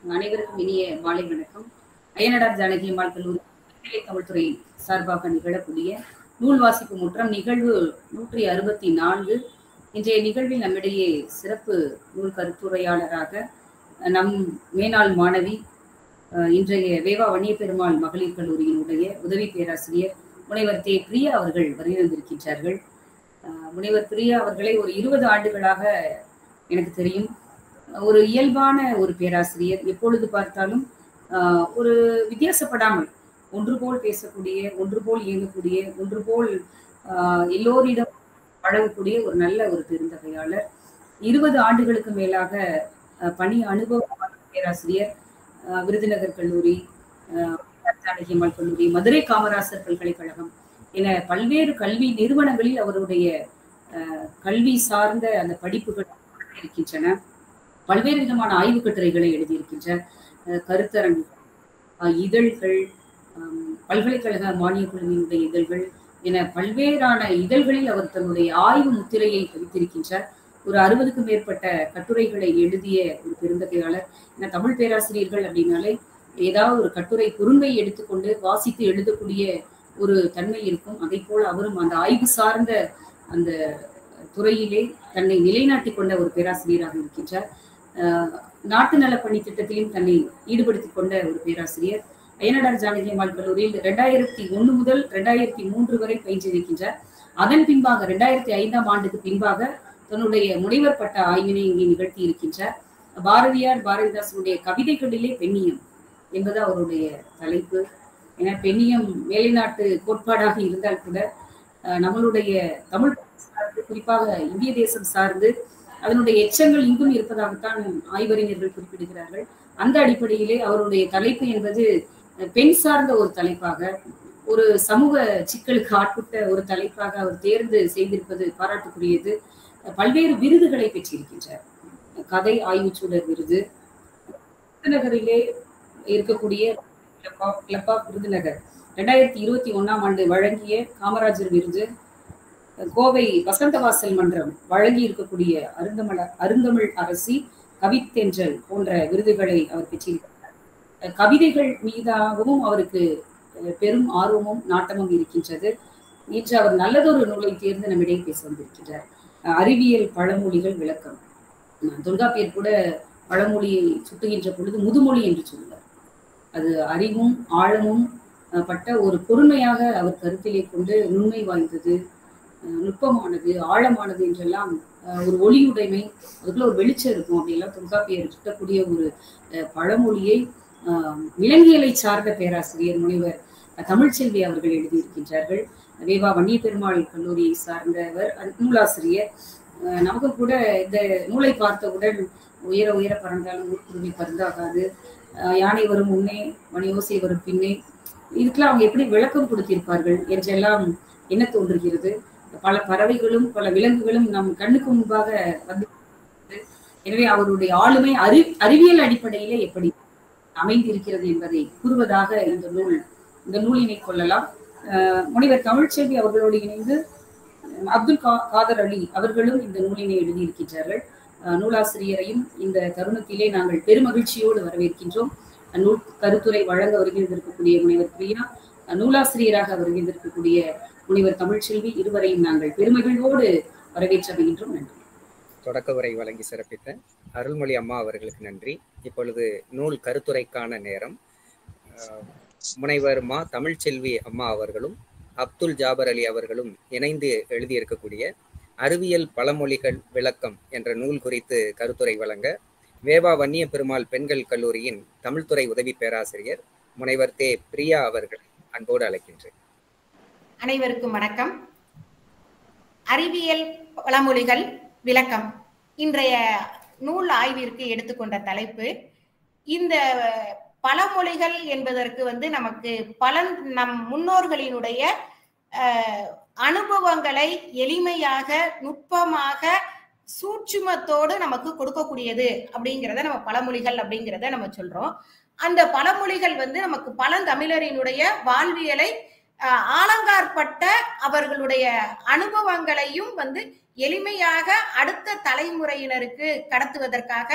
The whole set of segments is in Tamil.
அனைவருக்கும் இனிய மாலை வணக்கம் அய்யனடார் ஜானகி அம்மாள் கல்லூரி இலக்கிய தமிழ்துறை சார்பாக நிகழக்கூடிய நூல் வாசிப்பு முற்றம் நிகழ்வு நூற்றி அறுபத்தி நான்கு இன்றைய நிகழ்வில் நம்மிடையே சிறப்பு நூல் கருத்துரையாளராக நம் மேனாள் மாணவி அஹ், இன்றைய வேவா வன்னிய பெருமாள் மகளிர் கல்லூரியினுடைய உதவி பேராசிரியர் முனைவர் தே பிரியா அவர்கள் வருகின்றிருக்கின்றார்கள் அஹ், முனைவர் பிரியா அவர்களை ஒரு இருபது ஆண்டுகளாக எனக்கு தெரியும் ஒரு இயல்பான ஒரு பேராசிரியர் எப்பொழுது பார்த்தாலும் ஆஹ், ஒரு வித்தியாசப்படாமல் ஒன்று போல் பேசக்கூடிய ஒன்று போல் இயங்கக்கூடிய ஒன்று போல் ஆஹ், எல்லோரிடம் பழகக்கூடிய ஒரு நல்ல ஒரு பெருந்தகையாளர் இருபது ஆண்டுகளுக்கு மேலாக ஆஹ், பணி அனுபவமான பேராசிரியர் ஆஹ், விருதுநகர் கல்லூரி ஆஹ், ஜானகி அம்மாள் கல்லூரி மதுரை காமராசர் பல்கலைக்கழகம் என பல்வேறு கல்வி நிறுவனங்களில் அவருடைய ஆஹ், கல்வி சார்ந்த அந்த படிப்புகள் இருக்கின்றன பல்வேறு விதமான ஆய்வுக் கட்டுரைகளை எழுதியிருக்கின்ற அஹ், கருத்தரங்குகள் அஹ், இதழ்கள் ஹம், பல்கலைக்கழக மானியக் குழுவினுடைய இதழ்கள் என பல்வேறான இதழ்களில் அவர் தன்னுடைய ஆய்வு முத்திரையை பதித்திருக்கின்றார் ஒரு அறுபதுக்கும் மேற்பட்ட கட்டுரைகளை எழுதிய ஒரு பெருந்தகையாளர் ஏன்னா தமிழ் பேராசிரியர்கள் அப்படின்னாலே ஏதாவது ஒரு கட்டுரை பொறுமை எடுத்துக்கொண்டு வாசித்து எழுதக்கூடிய ஒரு தன்மை இருக்கும் அதை போல அவரும் அந்த ஆய்வு சார்ந்த அந்த துறையிலே தன்னை நிலைநாட்டிக் கொண்ட ஒரு பேராசிரியராக இருக்கின்றார் அஹ் நாட்டு நல பணி திட்டத்திலும் தன்னை ஈடுபடுத்திக் கொண்ட ஒரு பேராசிரியர் அய்யனடார் ஜானகி அம்மாள் கல்லூரியில் ரெண்டாயிரத்தி ஒண்ணு முதல் ரெண்டாயிரத்தி மூன்று வரை பயின்றிருக்கின்றார் அதன் பின்பாக ரெண்டாயிரத்தி ஐந்தாம் ஆண்டுக்கு பின்பாக தன்னுடைய முனைவர் பட்ட ஆய்வினை இங்கே நிகழ்த்தி இருக்கின்றார் பாரதியார் பாரதிதாசனுடைய கவிதைகளிலே பெண்ணியம் என்பது அவருடைய தலைப்பு ஏன்னா பெண்ணியம் மேலைநாட்டு கோட்பாடாக இருந்தால் கூட அஹ், நம்மளுடைய தமிழ் சார்ந்து குறிப்பாக இந்திய தேசம் சார்ந்து அதனுடைய எச்சங்கள் இங்கும் இருப்பதாகத்தான் ஆய்வறிஞர்கள் குறிப்பிடுகிறார்கள் அந்த அடிப்படையிலே அவருடைய தலைப்பு என்பது அஹ், பெண் சார்ந்த ஒரு தலைப்பாக ஒரு சமூக சிக்கலுக்கு ஆட்பட்ட ஒரு தலைப்பாக அவர் தேர்ந்து செய்திருப்பது பாராட்டுக்குரியது அஹ், பல்வேறு விருதுகளை பெற்றிருக்கின்றார் கதை ஆய்வுச்சூடர் விருது விருதுநகரிலே இருக்கக்கூடிய club of club of Virudhunagar ரெண்டாயிரத்தி இருபத்தி ஒண்ணாம் ஆண்டு வழங்கிய காமராஜர் விருது கோவை வசந்தவாசல் மன்றம் வழங்கி இருக்கக்கூடிய அருந்தமிழ அருந்தமிழ் அரசி கவித்தென்றல் போன்ற விருதுகளை அவர் பெற்றிருக்கிறார் அஹ் கவிதைகள் மீதாகவும் அவருக்கு அஹ், பெரும் ஆர்வமும் நாட்டமும் இருக்கின்றது இன்று அவர் நல்லதொரு நூலை தேர்ந்து நம்மிடையே பேச வந்திருக்கிறார் அஹ், அறிவியல் பழமொழிகள் விளக்கம் அஹ், தொல்காப்பியர் கூட பழமொழியை சுட்டுகின்ற பொழுது முதுமொழி என்று சொல்லுவார் அது அறிவும் ஆழமும் அஹ், பட்ட ஒரு பொறுமையாக அவர் கருத்திலே கொண்டு நுண்மை வாய்ந்தது அஹ், நுட்பமானது ஆழமானது என்றெல்லாம் அஹ், ஒரு ஒளியுடைமை அதுக்குள்ள ஒரு வெளிச்சம் இருக்கும் அப்படியெல்லாம் தொல்காப்பியர் சுட்டக்கூடிய ஒரு அஹ், பழமொழியை அஹ், விலங்கியலை சார்ந்த பேராசிரியர் முனைவர் அஹ், தமிழ்ச்செல்வி அவர்கள் எழுதியிருக்கின்றார்கள் வேவா வன்னிய பெருமாள் கல்லூரியை சார்ந்தவர் அஹ், நூலாசிரியர் அஹ், நமக்கு கூட இந்த நூலை பார்த்தவுடன் உயர உயர பறந்தாலும் ஊர்க்குருவி பறந்தாகாது அஹ், யானை வரும் முன்னே மணியோசை வரும் பின்னே இதுக்கெல்லாம் அவங்க எப்படி விளக்கம் கொடுத்திருப்பார்கள் என்றெல்லாம் என்ன தோன்றுகிறது பல பறவைகளும் பல விலங்குகளும் நம் கண்ணுக்கு முன்பாக வந்து எனவே அவருடைய ஆளுமை அறி அறிவியல் அடிப்படையிலே எப்படி அமைந்திருக்கிறது என்பதை கூறுவதாக இந்த நூல் இந்த நூலினை கொள்ளலாம் அஹ் முனைவர் தமிழ்ச்செல்வி அவர்களோடு இணைந்து அஹ் அப்துல் கா காதர் அலி அவர்களும் இந்த நூலினை எழுதியிருக்கின்றார்கள் அஹ் நூலாசிரியரையும் இந்த தருணத்திலே நாங்கள் பெருமகிழ்ச்சியோடு வரவேற்கின்றோம் நூல் கருத்துரை வழங்க வருகின்றிருக்கக்கூடிய முனைவர் பிரியா அஹ் நூலாசிரியராக வருகின்றிருக்கக்கூடிய முனைவர் தமிழ்ச்செல்வி இருவரையும் நாங்கள் பெருமகிழ்வோடு வரவேற்று அமைகின்றோம் நன்றி தொடக்க உரை வழங்கி சிறப்பித்த அருள்மொழி அம்மா அவர்களுக்கு நன்றி இப்பொழுது நூல் கருத்துரைக்கான நேரம் அஹ், முனைவர் மா தமிழ்ச்செல்வி அம்மா அவர்களும் அப்துல் ஜாபர் அலி அவர்களும் இணைந்து எழுதியிருக்கக்கூடிய அறிவியல் பழமொழிகள் விளக்கம் என்ற நூல் குறித்து கருத்துரை வழங்க வேவா வன்னிய பெருமாள் பெண்கள் கல்லூரியின் தமிழ்துறை உதவி பேராசிரியர் முனைவர் தே பிரியா அவர்கள் அன்போடு அழைக்கின்றேன் அனைவருக்கும் வணக்கம் அறிவியல் பழமொழிகள் விளக்கம் இன்றைய நூல் ஆய்விற்கு எடுத்துக்கொண்ட தலைப்பு இந்த பழமொழிகள் என்பதற்கு வந்து நமக்கு பலன் நம் முன்னோர்களினுடைய அஹ், அனுபவங்களை எளிமையாக நுட்பமாக சூட்சுமத்தோடு நமக்கு கொடுக்கக்கூடியது அப்படிங்கிறத நம்ம பழமொழிகள் அப்படிங்கிறத நம்ம சொல்றோம் அந்த பழமொழிகள் வந்து நமக்கு பழந்தமிழரினுடைய வாழ்வியலை அஹ், ஆலங்காற்பட்ட அவர்களுடைய அனுபவங்களையும் வந்து எளிமையாக அடுத்த தலைமுறையினருக்கு கடத்துவதற்காக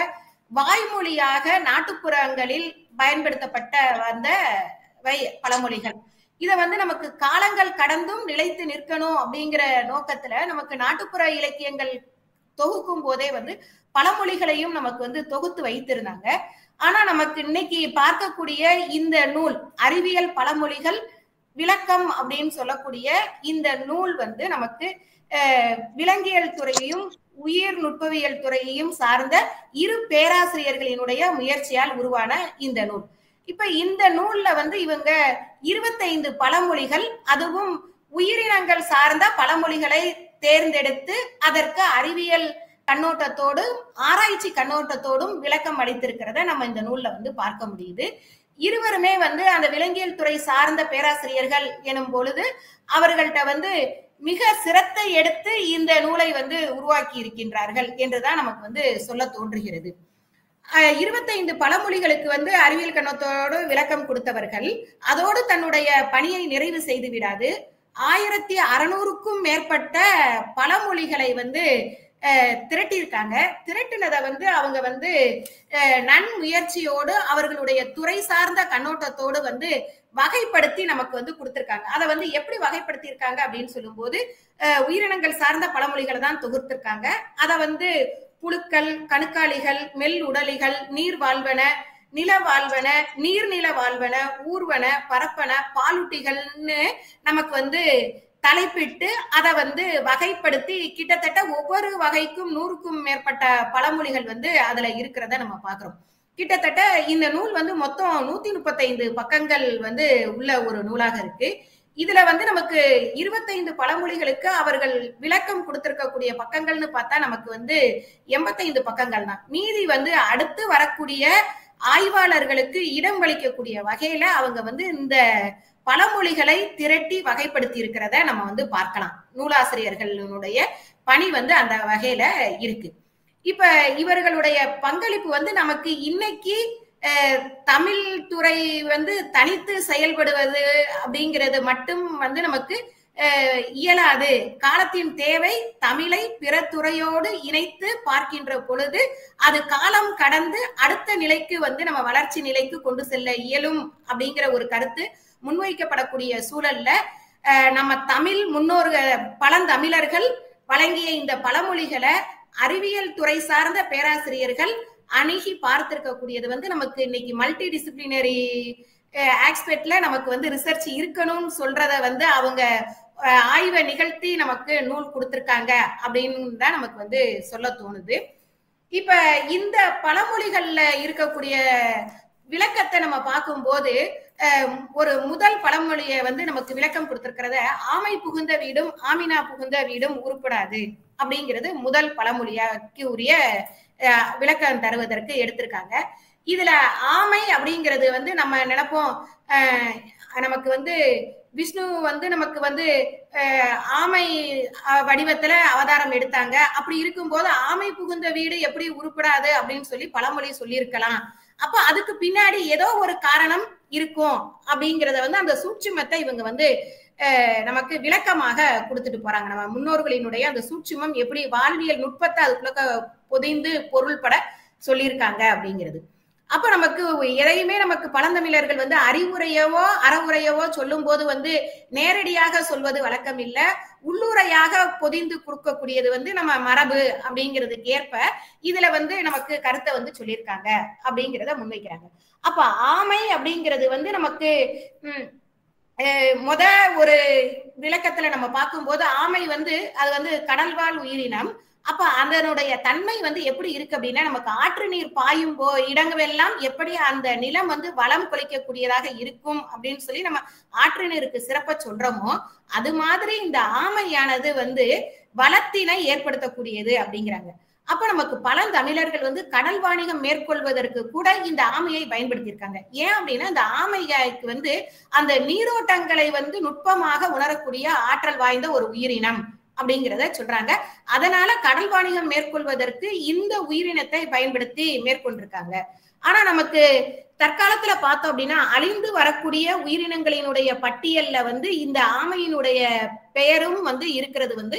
வாய்மொழியாக நாட்டுப்புறங்களில் பயன்படுத்தப்பட்ட வந்த வை பழமொழிகள் இத வந்து நமக்கு காலங்கள் கடந்தும் நிலைத்து நிற்கணும் அப்படிங்கிற நோக்கத்துல நமக்கு நாட்டுப்புற இலக்கியங்கள் தொகுக்கும் போதே வந்து பழமொழிகளையும் நமக்கு வந்து தொகுத்து வைத்திருந்தாங்க ஆனா நமக்கு இன்னைக்கு பார்க்கக்கூடிய இந்த நூல் அறிவியல் பழமொழிகள் விளக்கம் அப்படின்னு சொல்லக்கூடிய இந்த நூல் வந்து நமக்கு அஹ், விலங்கியல் துறையையும் உயிர் நுட்பவியல் துறையையும் சார்ந்த இரு பேராசிரியர்களினுடைய முயற்சியால் உருவான இந்த நூல் இப்ப இந்த நூல்ல வந்து இவங்க இருபத்தைந்து பழமொழிகள் அதுவும் உயிரினங்கள் சார்ந்த பழமொழிகளை தேர்ந்தெடுத்து அதற்கு அறிவியல் கண்ணோட்டத்தோடும் ஆராய்ச்சி கண்ணோட்டத்தோடும் விளக்கம் அளித்திருக்கிறத நம்ம இந்த நூல்ல வந்து பார்க்க முடியுது இருவருமே வந்து அந்த விலங்கியல் துறை சார்ந்த பேராசிரியர்கள் எனும் பொழுது அவர்கள்ட்ட வந்து மிக சிரத்தை எடுத்து இந்த நூலை வந்து உருவாக்கி இருக்கின்றார்கள் என்றுதான் நமக்கு வந்து சொல்ல தோன்றுகிறது அஹ் இருபத்தைந்து பழமொழிகளுக்கு வந்து அறிவியல் கண்ணத்தோடு விளக்கம் கொடுத்தவர்கள் அதோடு தன்னுடைய பணியை நிறைவு செய்து விடாது ஆயிரத்தி அறுநூறுக்கும் மேற்பட்ட பழமொழிகளை வந்து அஹ், திரட்டியிருக்காங்க திரட்டினதை வந்து அவங்க வந்து அஹ், நன்முயற்சியோடு அவர்களுடைய துறை சார்ந்த கண்ணோட்டத்தோடு வந்து வகைப்படுத்தி நமக்கு வந்து கொடுத்திருக்காங்க அதை வந்து எப்படி வகைப்படுத்தியிருக்காங்க அப்படின்னு சொல்லும்போது அஹ், உயிரினங்கள் சார்ந்த பழமொழிகளை தான் தொகுத்திருக்காங்க அதை வந்து புழுக்கள் கணுக்காலிகள் மெல் உடலிகள் நீர் வாழ்வன நில வாழ்வன நீர்நில வாழ்வன ஊர்வன பரப்பன பாலூட்டிகள்னு நமக்கு வந்து தலைப்பிட்டு அதை வந்து வகைப்படுத்தி கிட்டத்தட்ட ஒவ்வொரு வகைக்கும் நூறுக்கும் மேற்பட்ட பழமொழிகள் வந்து அதுல இருக்கிறத நம்ம பாக்குறோம் கிட்டத்தட்ட இந்த நூல் வந்து மொத்தம் நூத்தி முப்பத்தைந்து பக்கங்கள் வந்து உள்ள ஒரு நூலாக இருக்கு இதுல வந்து நமக்கு இருபத்தைந்து பழமொழிகளுக்கு அவர்கள் விளக்கம் கொடுத்திருக்கக்கூடிய பக்கங்கள்னு பார்த்தா நமக்கு வந்து எண்பத்தைந்து பக்கங்கள் தான் மீதி வந்து அடுத்து வரக்கூடிய ஆய்வாளர்களுக்கு இடம் அளிக்கக்கூடிய வகையில அவங்க வந்து இந்த பழமொழிகளை திரட்டி வகைப்படுத்தி இருக்கிறத நம்ம வந்து பார்க்கலாம் நூலாசிரியர்களுடைய பணி வந்து அந்த வகையில இருக்கு இப்ப இவர்களுடைய பங்களிப்பு வந்து நமக்கு இன்னைக்கு அஹ், தமிழ் துறை வந்து தனித்து செயல்படுவது அப்படிங்கிறது மட்டும் வந்து நமக்கு அஹ், இயலாது காலத்தின் தேவை தமிழை பிற துறையோடு இணைத்து பார்க்கின்ற பொழுது அது காலம் கடந்து அடுத்த நிலைக்கு வந்து நம்ம வளர்ச்சி நிலைக்கு கொண்டு செல்ல இயலும் அப்படிங்கிற ஒரு கருத்து முன்வைக்கப்படக்கூடிய சூழல்ல அஹ், நம்ம தமிழ் முன்னோர்கள் பழந்தமிழர்கள் வழங்கிய இந்த பழமொழிகளை அறிவியல் துறை சார்ந்த பேராசிரியர்கள் அணுகி பார்த்திருக்கக்கூடியது வந்து நமக்கு இன்னைக்கு மல்டி டிசிப்ளினரி ஆக்ஸ்பெக்ட்ல நமக்கு வந்து ரிசர்ச் இருக்கணும்னு சொல்றத வந்து அவங்க அஹ், ஆய்வை நிகழ்த்தி நமக்கு நூல் கொடுத்திருக்காங்க அப்படின்னு தான் நமக்கு வந்து சொல்ல தோணுது இப்ப இந்த பழமொழிகள்ல இருக்கக்கூடிய விளக்கத்தை நம்ம பார்க்கும்போது அஹ், ஒரு முதல் பழமொழியை வந்து நமக்கு விளக்கம் கொடுத்திருக்கிறத ஆமை புகுந்த வீடும் ஆமினா புகுந்த வீடும் உருப்படாது அப்படிங்கிறது முதல் பழமொழியாக்கு உரிய அஹ், விளக்கம் தருவதற்கு எடுத்திருக்காங்க இதுல ஆமை அப்படிங்கிறது வந்து நம்ம நினைப்போம் அஹ், நமக்கு வந்து விஷ்ணு வந்து நமக்கு வந்து அஹ், ஆமை அஹ், வடிவத்துல அவதாரம் எடுத்தாங்க அப்படி இருக்கும்போது ஆமை புகுந்த வீடு எப்படி உருப்படாது அப்படின்னு சொல்லி பழமொழி சொல்லியிருக்கலாம் அப்ப அதுக்கு பின்னாடி ஏதோ ஒரு காரணம் இருக்கும் அப்படிங்கறத வந்து அந்த சூட்சுமத்தை இவங்க வந்து அஹ், நமக்கு விளக்கமாக கொடுத்துட்டு போறாங்க நம்ம முன்னோர்களினுடைய அந்த சூட்சுமம் எப்படி வாழ்வியல் நுட்பத்தை அதுக்குள்ள பொதிந்து பொருள்பட சொல்லியிருக்காங்க அப்படிங்கிறது அப்ப நமக்கு எதையுமே நமக்கு பழந்தமிழர்கள் வந்து அறிவுரையவோ அறவுரையவோ சொல்லும் போது வந்து நேரடியாக சொல்வது வழக்கம் இல்ல உள்ளுரையாக பொதிந்து கொடுக்கக்கூடியது வந்து நம்ம மரபு அப்படிங்கிறதுக்கு ஏற்ப இதுல வந்து நமக்கு கருத்தை வந்து சொல்லியிருக்காங்க அப்படிங்கிறத முன்வைக்கிறாங்க அப்ப ஆமை அப்படிங்கிறது வந்து நமக்கு உம், அஹ், முத ஒரு விளக்கத்துல நம்ம பார்க்கும்போது ஆமை வந்து அது வந்து கடல்வாழ் உயிரினம் அப்ப அதனுடைய தன்மை வந்து எப்படி இருக்கு அப்படின்னா நமக்கு ஆற்று நீர் பாயும் போ இடங்களெல்லாம் எப்படி அந்த நிலம் வந்து வளம் கொளிக்கக்கூடியதாக இருக்கும் அப்படின்னு சொல்லி நம்ம ஆற்று நீருக்கு சிறப்ப சொல்றோமோ அது மாதிரி இந்த ஆமையானது வந்து வளத்தினை ஏற்படுத்தக்கூடியது அப்படிங்கிறாங்க அப்ப நமக்கு பழந்தமிழர்கள் வந்து கடல் வாணிகம் மேற்கொள்வதற்கு கூட இந்த ஆமையை பயன்படுத்தியிருக்காங்க ஏன் அப்படின்னா இந்த ஆமைக்கு வந்து அந்த நீரோட்டங்களை வந்து நுட்பமாக உணரக்கூடிய ஆற்றல் வாய்ந்த ஒரு உயிரினம் அப்படிங்கிறத சொல்றாங்க அதனால கடல் வாணிகம் மேற்கொள்வதற்கு இந்த உயிரினத்தை பயன்படுத்தி மேற்கொண்டிருக்காங்க ஆனா நமக்கு தற்காலத்துல பார்த்தோம் அப்படின்னா அழிந்து வரக்கூடிய உயிரினங்களினுடைய பட்டியல்ல வந்து இந்த ஆமையினுடைய பெயரும் வந்து இருக்கிறது வந்து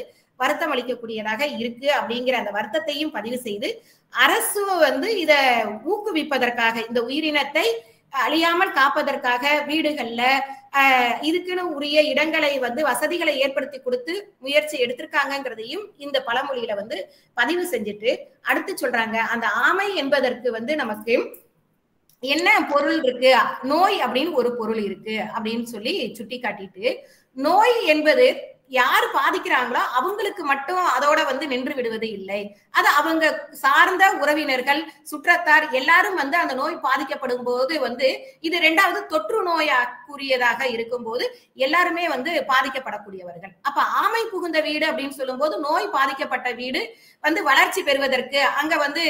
வருத்தம் அளிக்கக்கூடியதாக இருக்கு அப்படிங்கிற அந்த வருத்தத்தையும் பதிவு செய்து அரசு வந்து இத ஊக்குவிப்பதற்காக இந்த உயிரினத்தை அழியாமல் காப்பதற்காக வீடுகள்ல ஆஹ் இதுக்குன்னு உரிய இடங்களை வந்து வசதிகளை ஏற்படுத்தி கொடுத்து முயற்சி எடுத்திருக்காங்கங்கிறதையும் இந்த பழமொழியில வந்து பதிவு செஞ்சுட்டு அடுத்து சொல்றாங்க அந்த ஆமை என்பதற்கு வந்து நமக்கு என்ன பொருள் இருக்கு நோய் அப்படின்னு ஒரு பொருள் இருக்கு அப்படின்னு சொல்லி சுட்டி காட்டிட்டு நோய் என்பது யார் பாதிக்கிறாங்களோ அவங்களுக்கு மட்டும் அதோட வந்து நின்று விடுவது இல்லை அது அவங்க சார்ந்த உறவினர்கள் சுற்றத்தார் எல்லாரும் வந்து அந்த நோய் பாதிக்கப்படும் போது வந்து இது ரெண்டாவது தொற்று நோயாக்குரியதாக இருக்கும் போது எல்லாருமே வந்து பாதிக்கப்படக்கூடியவர்கள் அப்ப ஆமை புகுந்த வீடு அப்படின்னு சொல்லும்போது நோய் பாதிக்கப்பட்ட வீடு வந்து வளர்ச்சி பெறுவதற்கு அங்க வந்து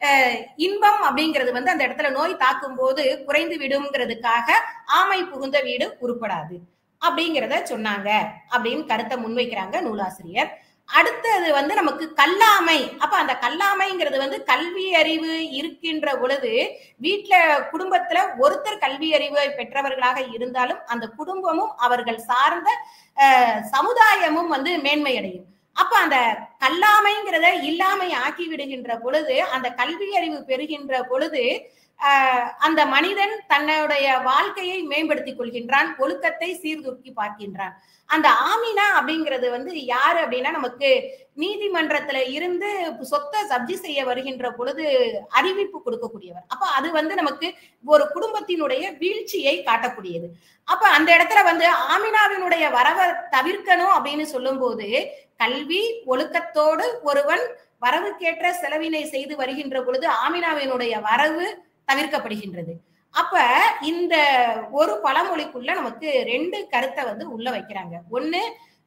இன்பம் அப்படிங்கிறது வந்து அந்த இடத்துல நோய் தாக்கும் போது குறைந்து விடுங்கிறதுக்காக ஆமை புகுந்த வீடு உருப்படாது அப்படிங்கிறத சொன்னாங்க அப்படின்னு கருத்தை முன்வைக்கிறாங்க நூலாசிரியர் அடுத்தது வந்து நமக்கு கல்லாமை அப்ப அந்த கல்லாமைங்கிறது வந்து கல்வி அறிவு இருக்கின்ற பொழுது வீட்டுல குடும்பத்துல ஒருத்தர் கல்வி அறிவு பெற்றவர்களாக இருந்தாலும் அந்த குடும்பமும் அவர்கள் சார்ந்த சமுதாயமும் வந்து மேன்மையடையும் அப்ப அந்த கல்லாமைங்கிறத இல்லாமை ஆக்கி விடுகின்ற பொழுது அந்த கல்வி அறிவு பெறுகின்ற பொழுது அந்த மனிதன் தன்னுடைய வாழ்க்கையை மேம்படுத்திக் கொள்கின்றான் ஒழுக்கத்தை சீர்தூக்கி பார்க்கின்றான் அந்த ஆமினா அப்படிங்கிறது வந்து யாரு அப்படின்னா நமக்கு நீதிமன்றத்துல இருந்து சொத்தை சப்ஜி செய்ய வருகின்ற பொழுது அறிவிப்பு கொடுக்கக்கூடியவர் அப்ப அது வந்து நமக்கு ஒரு குடும்பத்தினுடைய வீழ்ச்சியை காட்டக்கூடியது அப்ப அந்த இடத்துல வந்து ஆமினாவினுடைய வரவை தவிர்க்கணும் அப்படின்னு சொல்லும் போது கல்வி ஒழுக்கத்தோடு ஒருவன் வரவுக்கேற்ற செலவினை செய்து வருகின்ற பொழுது ஆமினாவினுடைய வரவு தவிர்க்கப்படுகின்றது அப்ப இந்த ஒரு பழமொழிக்குள்ள நமக்கு ரெண்டு கருத்தை வந்து உள்ள வைக்கிறாங்க ஒண்ணு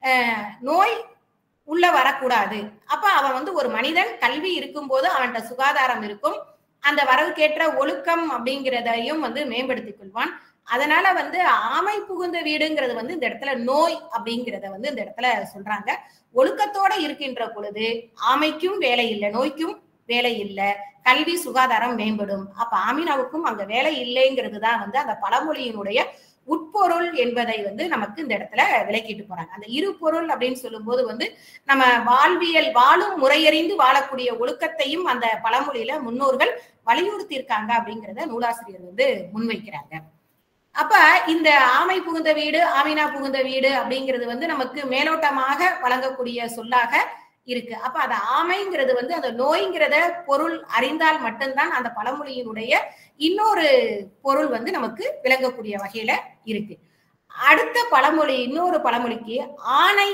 நோய் உள்ள வரக்கூடாது அப்ப அவன் வந்து ஒரு மனிதன் கல்வி இருக்கும் போது அவன்கிட்ட சுகாதாரம் இருக்கும் அந்த வரவுக்கேற்ற ஒழுக்கம் அப்படிங்கிறதையும் வந்து மேம்படுத்திக் கொள்வான் அதனால வந்து ஆமை புகுந்த வீடுங்கிறது வந்து இந்த இடத்துல நோய் அப்படிங்கிறத வந்து இந்த இடத்துல சொல்றாங்க ஒழுக்கத்தோட இருக்கின்ற பொழுது ஆமைக்கும் வேலை இல்லை நோய்க்கும் வேலை இல்லை கல்வி சுகாதாரம் மேம்படும் அப்ப ஆமினாவுக்கும் அங்க வேலை இல்லைங்கிறது தான் வந்து அந்த பழமொழியினுடைய உட்பொருள் என்பதை வந்து நமக்கு இந்த இடத்துல விளக்கிட்டு போறாங்க அந்த இரு பொருள் அப்படின்னு சொல்லும் போது வந்து நம்ம வாழ்வியல் வாழும் முறையறிந்து வாழக்கூடிய ஒழுக்கத்தையும் அந்த பழமொழியில முன்னோர்கள் வலியுறுத்தி இருக்காங்க அப்படிங்கிறத நூலாசிரியர் வந்து முன்வைக்கிறாங்க அப்ப இந்த ஆமை புகுந்த வீடு ஆமினா புகுந்த வீடு அப்படிங்கிறது வந்து நமக்கு மேலோட்டமாக வழங்கக்கூடிய சொல்லாக இருக்கு அப்ப அந்த ஆமைங்கிறது வந்து அந்த நோய்ங்கிறத பொருள் அறிந்தால் மட்டும்தான் அந்த பழமொழியினுடைய இன்னொரு பொருள் வந்து நமக்கு விளங்கக்கூடிய வகையில இருக்கு அடுத்த பழமொழி இன்னொரு பழமொழிக்கு ஆணை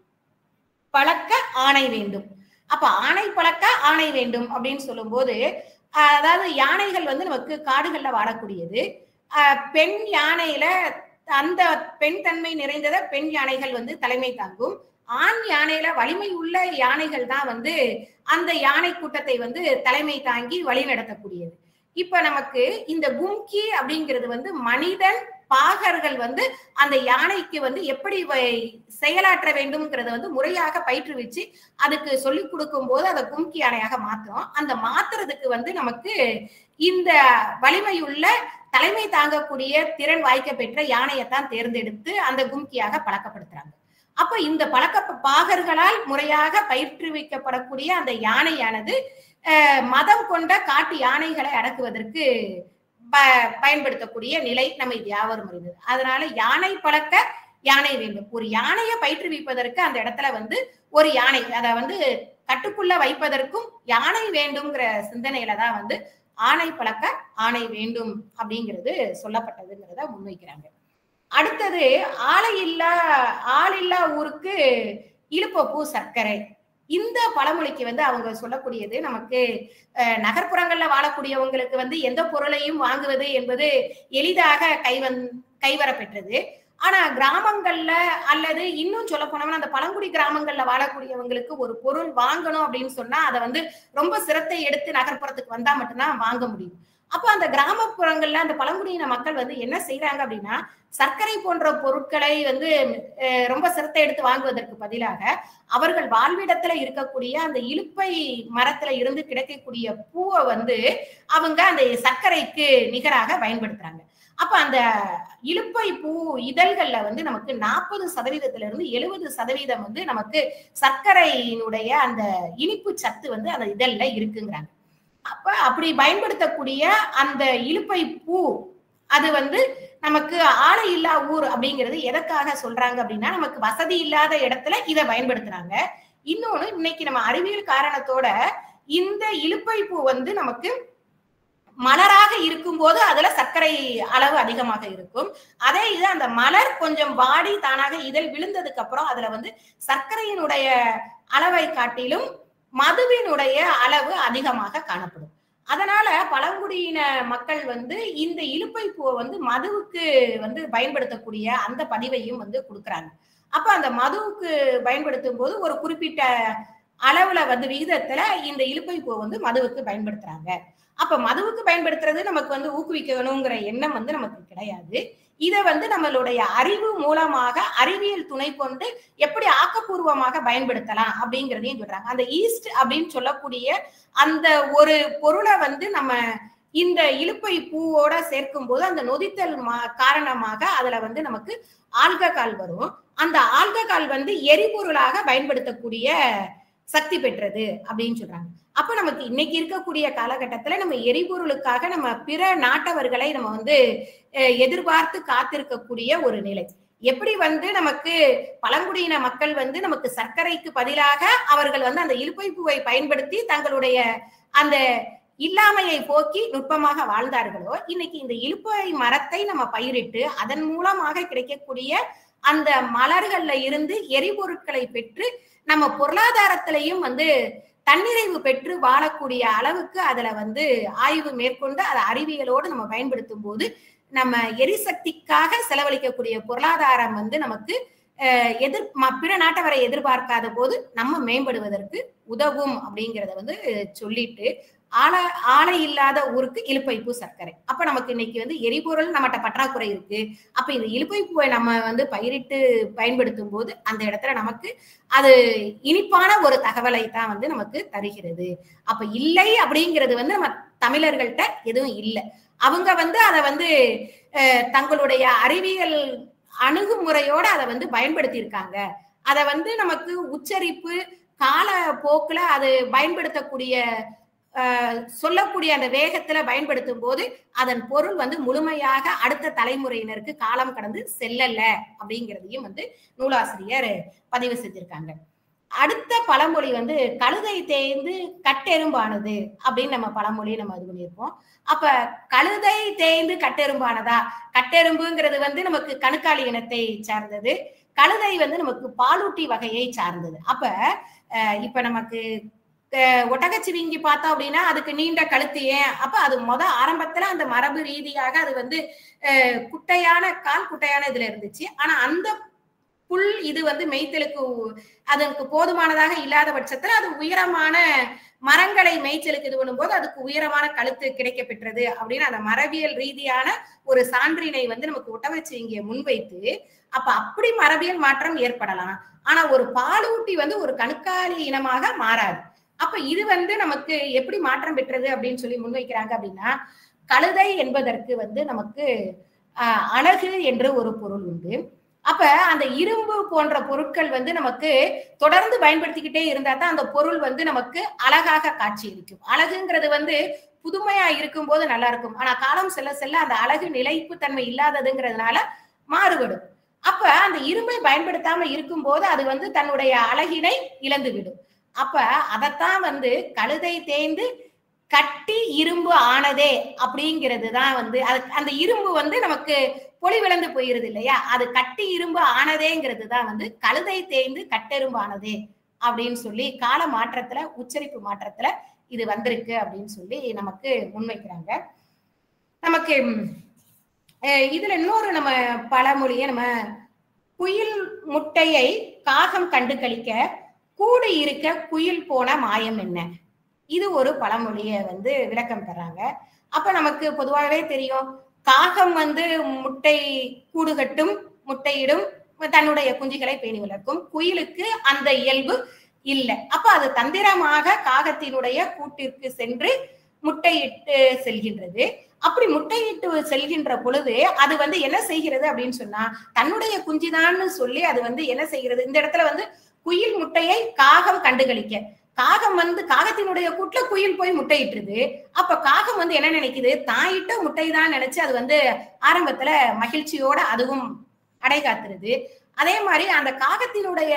பழக்க ஆணை வேண்டும் அப்ப ஆணை பழக்க ஆணை வேண்டும் அப்படின்னு சொல்லும் போது அதாவது யானைகள் வந்து நமக்கு காடுகள்ல வாழக்கூடியது பெண் யானையில அந்த பெண் தன்மை நிறைந்தத பெண் யானைகள் வந்து தலைமை தாங்கும் ஆண் யானையில வலிமை உள்ள யானைகள் தான் வந்து அந்த யானை கூட்டத்தை வந்து தலைமை தாங்கி வழி நடத்தக்கூடியது இப்ப நமக்கு இந்த கும்கி அப்படிங்கிறது வந்து மனிதன் பாகர்கள் வந்து அந்த யானைக்கு வந்து எப்படி செயலாற்ற வேண்டும்ங்கிறத வந்து முறையாக பயிற்றுவிச்சு அதுக்கு சொல்லி கொடுக்கும் போது அதை கும்கி யானையாக மாத்துறோம் அந்த மாத்துறதுக்கு வந்து நமக்கு இந்த வலிமையுள்ள தலைமை தாங்கக்கூடிய திறன் வாய்க்க பெற்ற யானையைத்தான் தேர்ந்தெடுத்து அந்த கும்கியாக பழக்கப்படுத்துறாங்க அப்ப இந்த பழக்க பாகர்களால் முறையாக பயிற்றுவிக்கப்படக்கூடிய அந்த யானையானது மதம் கொண்ட காட்டு யானைகளை அடக்குவதற்கு பயன்படுத்தக்கூடிய நிலை நம்ம இது யாவரும் இருந்தது அதனால யானை பழக்க யானை வேண்டும் ஒரு யானையை பயிற்றுவிப்பதற்கு அந்த இடத்துல வந்து ஒரு யானை அதை வந்து கட்டுக்குள்ள வைப்பதற்கும் யானை வேண்டும்ங்கிற சிந்தனையில தான் வந்து ஆணை பழக்க ஆணை வேண்டும் அப்படிங்கிறது சொல்லப்பட்டதுங்கிறத முன்வைக்கிறாங்க அடுத்தது ஆலை இல்லா ஆள் இல்லா ஊருக்கு இழுப்பப்பூ சர்க்கரை இந்த பழமொழிக்கு வந்து அவங்க சொல்லக்கூடியது நமக்கு நகர்ப்புறங்கள்ல வாழக்கூடியவங்களுக்கு வந்து எந்த பொருளையும் வாங்குவது என்பது எளிதாக கைவந் கைவரப்பெற்றது ஆனா கிராமங்கள்ல அல்லது இன்னும் சொல்ல போனோம்னா அந்த பழங்குடி கிராமங்கள்ல வாழக்கூடியவங்களுக்கு ஒரு பொருள் வாங்கணும் அப்படின்னு சொன்னா அதை வந்து ரொம்ப சிரத்தை எடுத்து நகர்ப்புறத்துக்கு வந்தா மட்டும்தான் வாங்க முடியும் அப்ப அந்த கிராமப்புறங்கள்ல அந்த பழங்குடியின மக்கள் வந்து என்ன செய்யறாங்க அப்படின்னா சர்க்கரை போன்ற பொருட்களை வந்து அஹ், ரொம்ப சிரத்தை எடுத்து வாங்குவதற்கு பதிலாக அவர்கள் வாழ்விடத்துல இருக்கக்கூடிய அந்த இலுப்பை மரத்துல இருந்து கிடைக்கக்கூடிய பூவை வந்து அவங்க அந்த சர்க்கரைக்கு நிகராக பயன்படுத்துறாங்க அப்ப அந்த இலுப்பை பூ இதழ்கள்ல வந்து நமக்கு நாற்பது சதவீதத்துல இருந்து எழுபது சதவீதம் வந்து நமக்கு சர்க்கரையினுடைய அந்த இனிப்பு சத்து வந்து அந்த இதழ்ல இருக்குங்கிறாங்க அப்ப அப்படி பயன்படுத்தக்கூடிய அந்த இலுப்பை பூ அது வந்து நமக்கு ஆலை இல்லா ஊர் அப்படிங்கிறது எதற்காக சொல்றாங்க அப்படின்னா நமக்கு வசதி இல்லாத இடத்துல இதை பயன்படுத்துறாங்க இன்னொன்னு இன்னைக்கு நம்ம அறிவியல் காரணத்தோட இந்த இலுப்பை பூ வந்து நமக்கு மலராக இருக்கும்போது அதுல சர்க்கரை அளவு அதிகமாக இருக்கும் அதே இது அந்த மலர் கொஞ்சம் வாடி தானாக இதழ் விழுந்ததுக்கு அப்புறம் அதுல வந்து சர்க்கரையினுடைய அளவை காட்டிலும் மதுவினுடைய அளவு அதிகமாக காணப்படும் அதனால பழங்குடியின மக்கள் வந்து இந்த இலுப்பை பூவை வந்து மதுவுக்கு வந்து பயன்படுத்தக்கூடிய அந்த பதிவையும் வந்து கொடுக்குறாங்க அப்ப அந்த மதுவுக்கு பயன்படுத்தும் போது ஒரு குறிப்பிட்ட அளவுல வந்து விகிதத்துல இந்த இலுப்பை பூவை வந்து மதுவுக்கு பயன்படுத்துறாங்க அப்ப மதுவுக்கு பயன்படுத்துறது நமக்கு வந்து ஊக்குவிக்கணுங்கிற எண்ணம் வந்து நமக்கு கிடையாது இதை வந்து நம்மளுடைய அறிவு மூலமாக அறிவியல் துணை கொண்டு எப்படி ஆக்கப்பூர்வமாக பயன்படுத்தலாம் அப்படிங்கிறதையும் சொல்றாங்க அந்த ஈஸ்ட் அப்படின்னு சொல்லக்கூடிய அந்த ஒரு பொருளை வந்து நம்ம இந்த இலுப்பை பூவோட சேர்க்கும் போது அந்த நொதித்தல் மா- காரணமாக அதுல வந்து நமக்கு ஆல்ககால் வரும் அந்த ஆல்ககால் வந்து எரிபொருளாக பயன்படுத்தக்கூடிய சக்தி பெற்றது அப்படின்னு சொல்றாங்க அப்ப நமக்கு இன்னைக்கு இருக்கக்கூடிய காலகட்டத்துல நம்ம எரிபொருளுக்காக நம்ம பிற நாட்டவர்களை நம்ம வந்து அஹ், எதிர்பார்த்து காத்திருக்கக்கூடிய ஒரு நிலை எப்படி வந்து நமக்கு பழங்குடியின மக்கள் வந்து நமக்கு சர்க்கரைக்கு பதிலாக அவர்கள் வந்து அந்த இலுப்பை பூவை பயன்படுத்தி தங்களுடைய அந்த இல்லாமையை போக்கி நுட்பமாக வாழ்ந்தார்களோ இன்னைக்கு இந்த இலுப்பை மரத்தை நம்ம பயிரிட்டு அதன் மூலமாக கிடைக்கக்கூடிய அந்த மலர்கள்ல இருந்து எரிபொருட்களை பெற்று நம்ம பொருளாதாரத்திலையும் வந்து தன்னிறைவு பெற்று வாழக்கூடிய அளவுக்கு அதுல வந்து ஆய்வு மேற்கொண்டு அதை அறிவியலோடு நம்ம பயன்படுத்தும் போது நம்ம எரிசக்திக்காக செலவழிக்கக்கூடிய பொருளாதாரம் வந்து நமக்கு அஹ், எதிர் ம- பிற நாட்டவரை எதிர்பார்க்காத போது நம்ம மேம்படுவதற்கு உதவும் அப்படிங்கிறத வந்து சொல்லிட்டு ஆலை ஆலை இல்லாத ஊருக்கு இலுப்பைப்பூ சர்க்கரை அப்ப நமக்கு இன்னைக்கு வந்து எரிபொருள் நம்மகிட்ட பற்றாக்குறை இருக்கு அப்ப இந்த இலுப்பைப்பூவை நம்ம வந்து பயிரிட்டு பயன்படுத்தும் போது அந்த இடத்துல நமக்கு அது இனிப்பான ஒரு தகவலை தான் வந்து நமக்கு தருகிறது அப்ப இல்லை அப்படிங்கிறது வந்து நம்ம தமிழர்கள்ட்ட எதுவும் இல்லை அவங்க வந்து அதை வந்து அஹ், தங்களுடைய அறிவியல் அணுகுமுறையோட அதை வந்து பயன்படுத்தி இருக்காங்க அதை வந்து நமக்கு உச்சரிப்பு கால போக்குல அது பயன்படுத்தக்கூடிய அஹ், சொல்லக்கூடிய அந்த வேகத்துல பயன்படுத்தும் போது அதன் பொருள் வந்து முழுமையாக அடுத்த தலைமுறையினருக்கு காலம் கடந்து செல்லல அப்படிங்கிறதையும் வந்து நூலாசிரியர் பதிவு செஞ்சிருக்காங்க அடுத்த பழமொழி வந்து கழுதை தேய்ந்து கட்டெரும்பானது அப்படின்னு நம்ம பழமொழி நம்ம இது பண்ணியிருப்போம் அப்ப கழுதை தேய்ந்து கட்டெரும்பானதா கட்டெரும்புங்கிறது வந்து நமக்கு கணுக்காலி இனத்தை சார்ந்தது கழுதை வந்து நமக்கு பாலூட்டி வகையை சார்ந்தது அப்ப அஹ், இப்ப நமக்கு அஹ், ஒட்டகச்சிவிங்கி பார்த்தோம் அப்படின்னா அதுக்கு நீண்ட கழுத்து ஏன் அப்ப அது முத ஆரம்பத்துல அந்த மரபு ரீதியாக அது வந்து அஹ், குட்டையான கால் குட்டையான இதுல இருந்துச்சு ஆனா அந்த புல் இது வந்து மேய்த்தலுக்கு உ- அதற்கு போதுமானதாக இல்லாத பட்சத்துல அது உயரமான மரங்களை மேய்ச்சலுக்கு இது பண்ணும்போது அதுக்கு உயரமான கழுத்து கிடைக்க பெற்றது அப்படின்னு அந்த மரபியல் ரீதியான ஒரு சான்றினை வந்து நமக்கு ஒட்டவச்சு இங்கே முன்வைத்து அப்ப அப்படி மரபியல் மாற்றம் ஏற்படலாம் ஆனா ஒரு பாலூட்டி வந்து ஒரு கணுக்காலி இனமாக மாறாது அப்ப இது வந்து நமக்கு எப்படி மாற்றம் பெற்றது அப்படின்னு சொல்லி முன்வைக்கிறாங்க அப்படின்னா கழுதை என்பதற்கு வந்து நமக்கு ஆஹ், அழகு என்று ஒரு பொருள் உண்டு அப்ப அந்த இரும்பு போன்ற பொருட்கள் வந்து நமக்கு தொடர்ந்து பயன்படுத்திக்கிட்டே இருந்தா தான் அந்த பொருள் வந்து நமக்கு அழகாக காட்சியளிக்கும் அழகுங்கிறது வந்து புதுமையா இருக்கும்போது நல்லா இருக்கும் ஆனா காலம் செல்ல செல்ல அந்த அழகு நிலைப்பு தன்மை இல்லாததுங்கிறதுனால மாறுபடும் அப்ப அந்த இரும்பை பயன்படுத்தாம இருக்கும்போது அது வந்து தன்னுடைய அழகினை இழந்து விடும் அப்ப அதைத்தான் வந்து கழுதை தேய்ந்து கட்டி இரும்பு ஆனதே அப்படிங்கிறது தான் வந்து அது அந்த இரும்பு வந்து நமக்கு பொலிவிழந்து போயிருது இல்லையா அது கட்டி இரும்பு ஆனதேங்கிறது தான் வந்து கழுதை தேய்ந்து கட்டெரும்பு ஆனதே அப்படின்னு சொல்லி கால மாற்றத்துல உச்சரிப்பு மாற்றத்துல இது வந்திருக்கு அப்படின்னு சொல்லி நமக்கு முன்வைக்கிறாங்க நமக்கு ம், அஹ், இதுல இன்னொரு நம்ம பழமொழியை நம்ம குயில் முட்டையை காகம் கண்டு கழிக்க கூடு இருக்க குயில் போன மாயம் என்ன இது ஒரு பழமொழிய வந்து விளக்கம் தர்றாங்க அப்ப நமக்கு பொதுவாகவே தெரியும் காகம் வந்து முட்டை கூடு கட்டும் முட்டையிடும் தன்னுடைய குஞ்சுகளை பேணி வளர்க்கும் குயிலுக்கு அந்த இயல்பு இல்லை அப்ப அது தந்திரமாக காகத்தினுடைய கூட்டிற்கு சென்று முட்டையிட்டு செல்கின்றது அப்படி முட்டையிட்டு செல்கின்ற பொழுது அது வந்து என்ன செய்கிறது அப்படின்னு சொன்னா தன்னுடைய குஞ்சுதான்னு சொல்லி அது வந்து என்ன செய்கிறது இந்த இடத்துல வந்து குயில் முட்டையை காகம் கண்டுகளிக்க காகம் வந்து காகத்தினுடைய கூட்டுல குயில் போய் முட்டையிட்டுருது அப்ப காகம் வந்து என்ன நினைக்குது தான் இட்ட முட்டை தான் நினைச்சு அது வந்து ஆரம்பத்துல மகிழ்ச்சியோட அதுவும் அடை காத்துருது அதே மாதிரி அந்த காகத்தினுடைய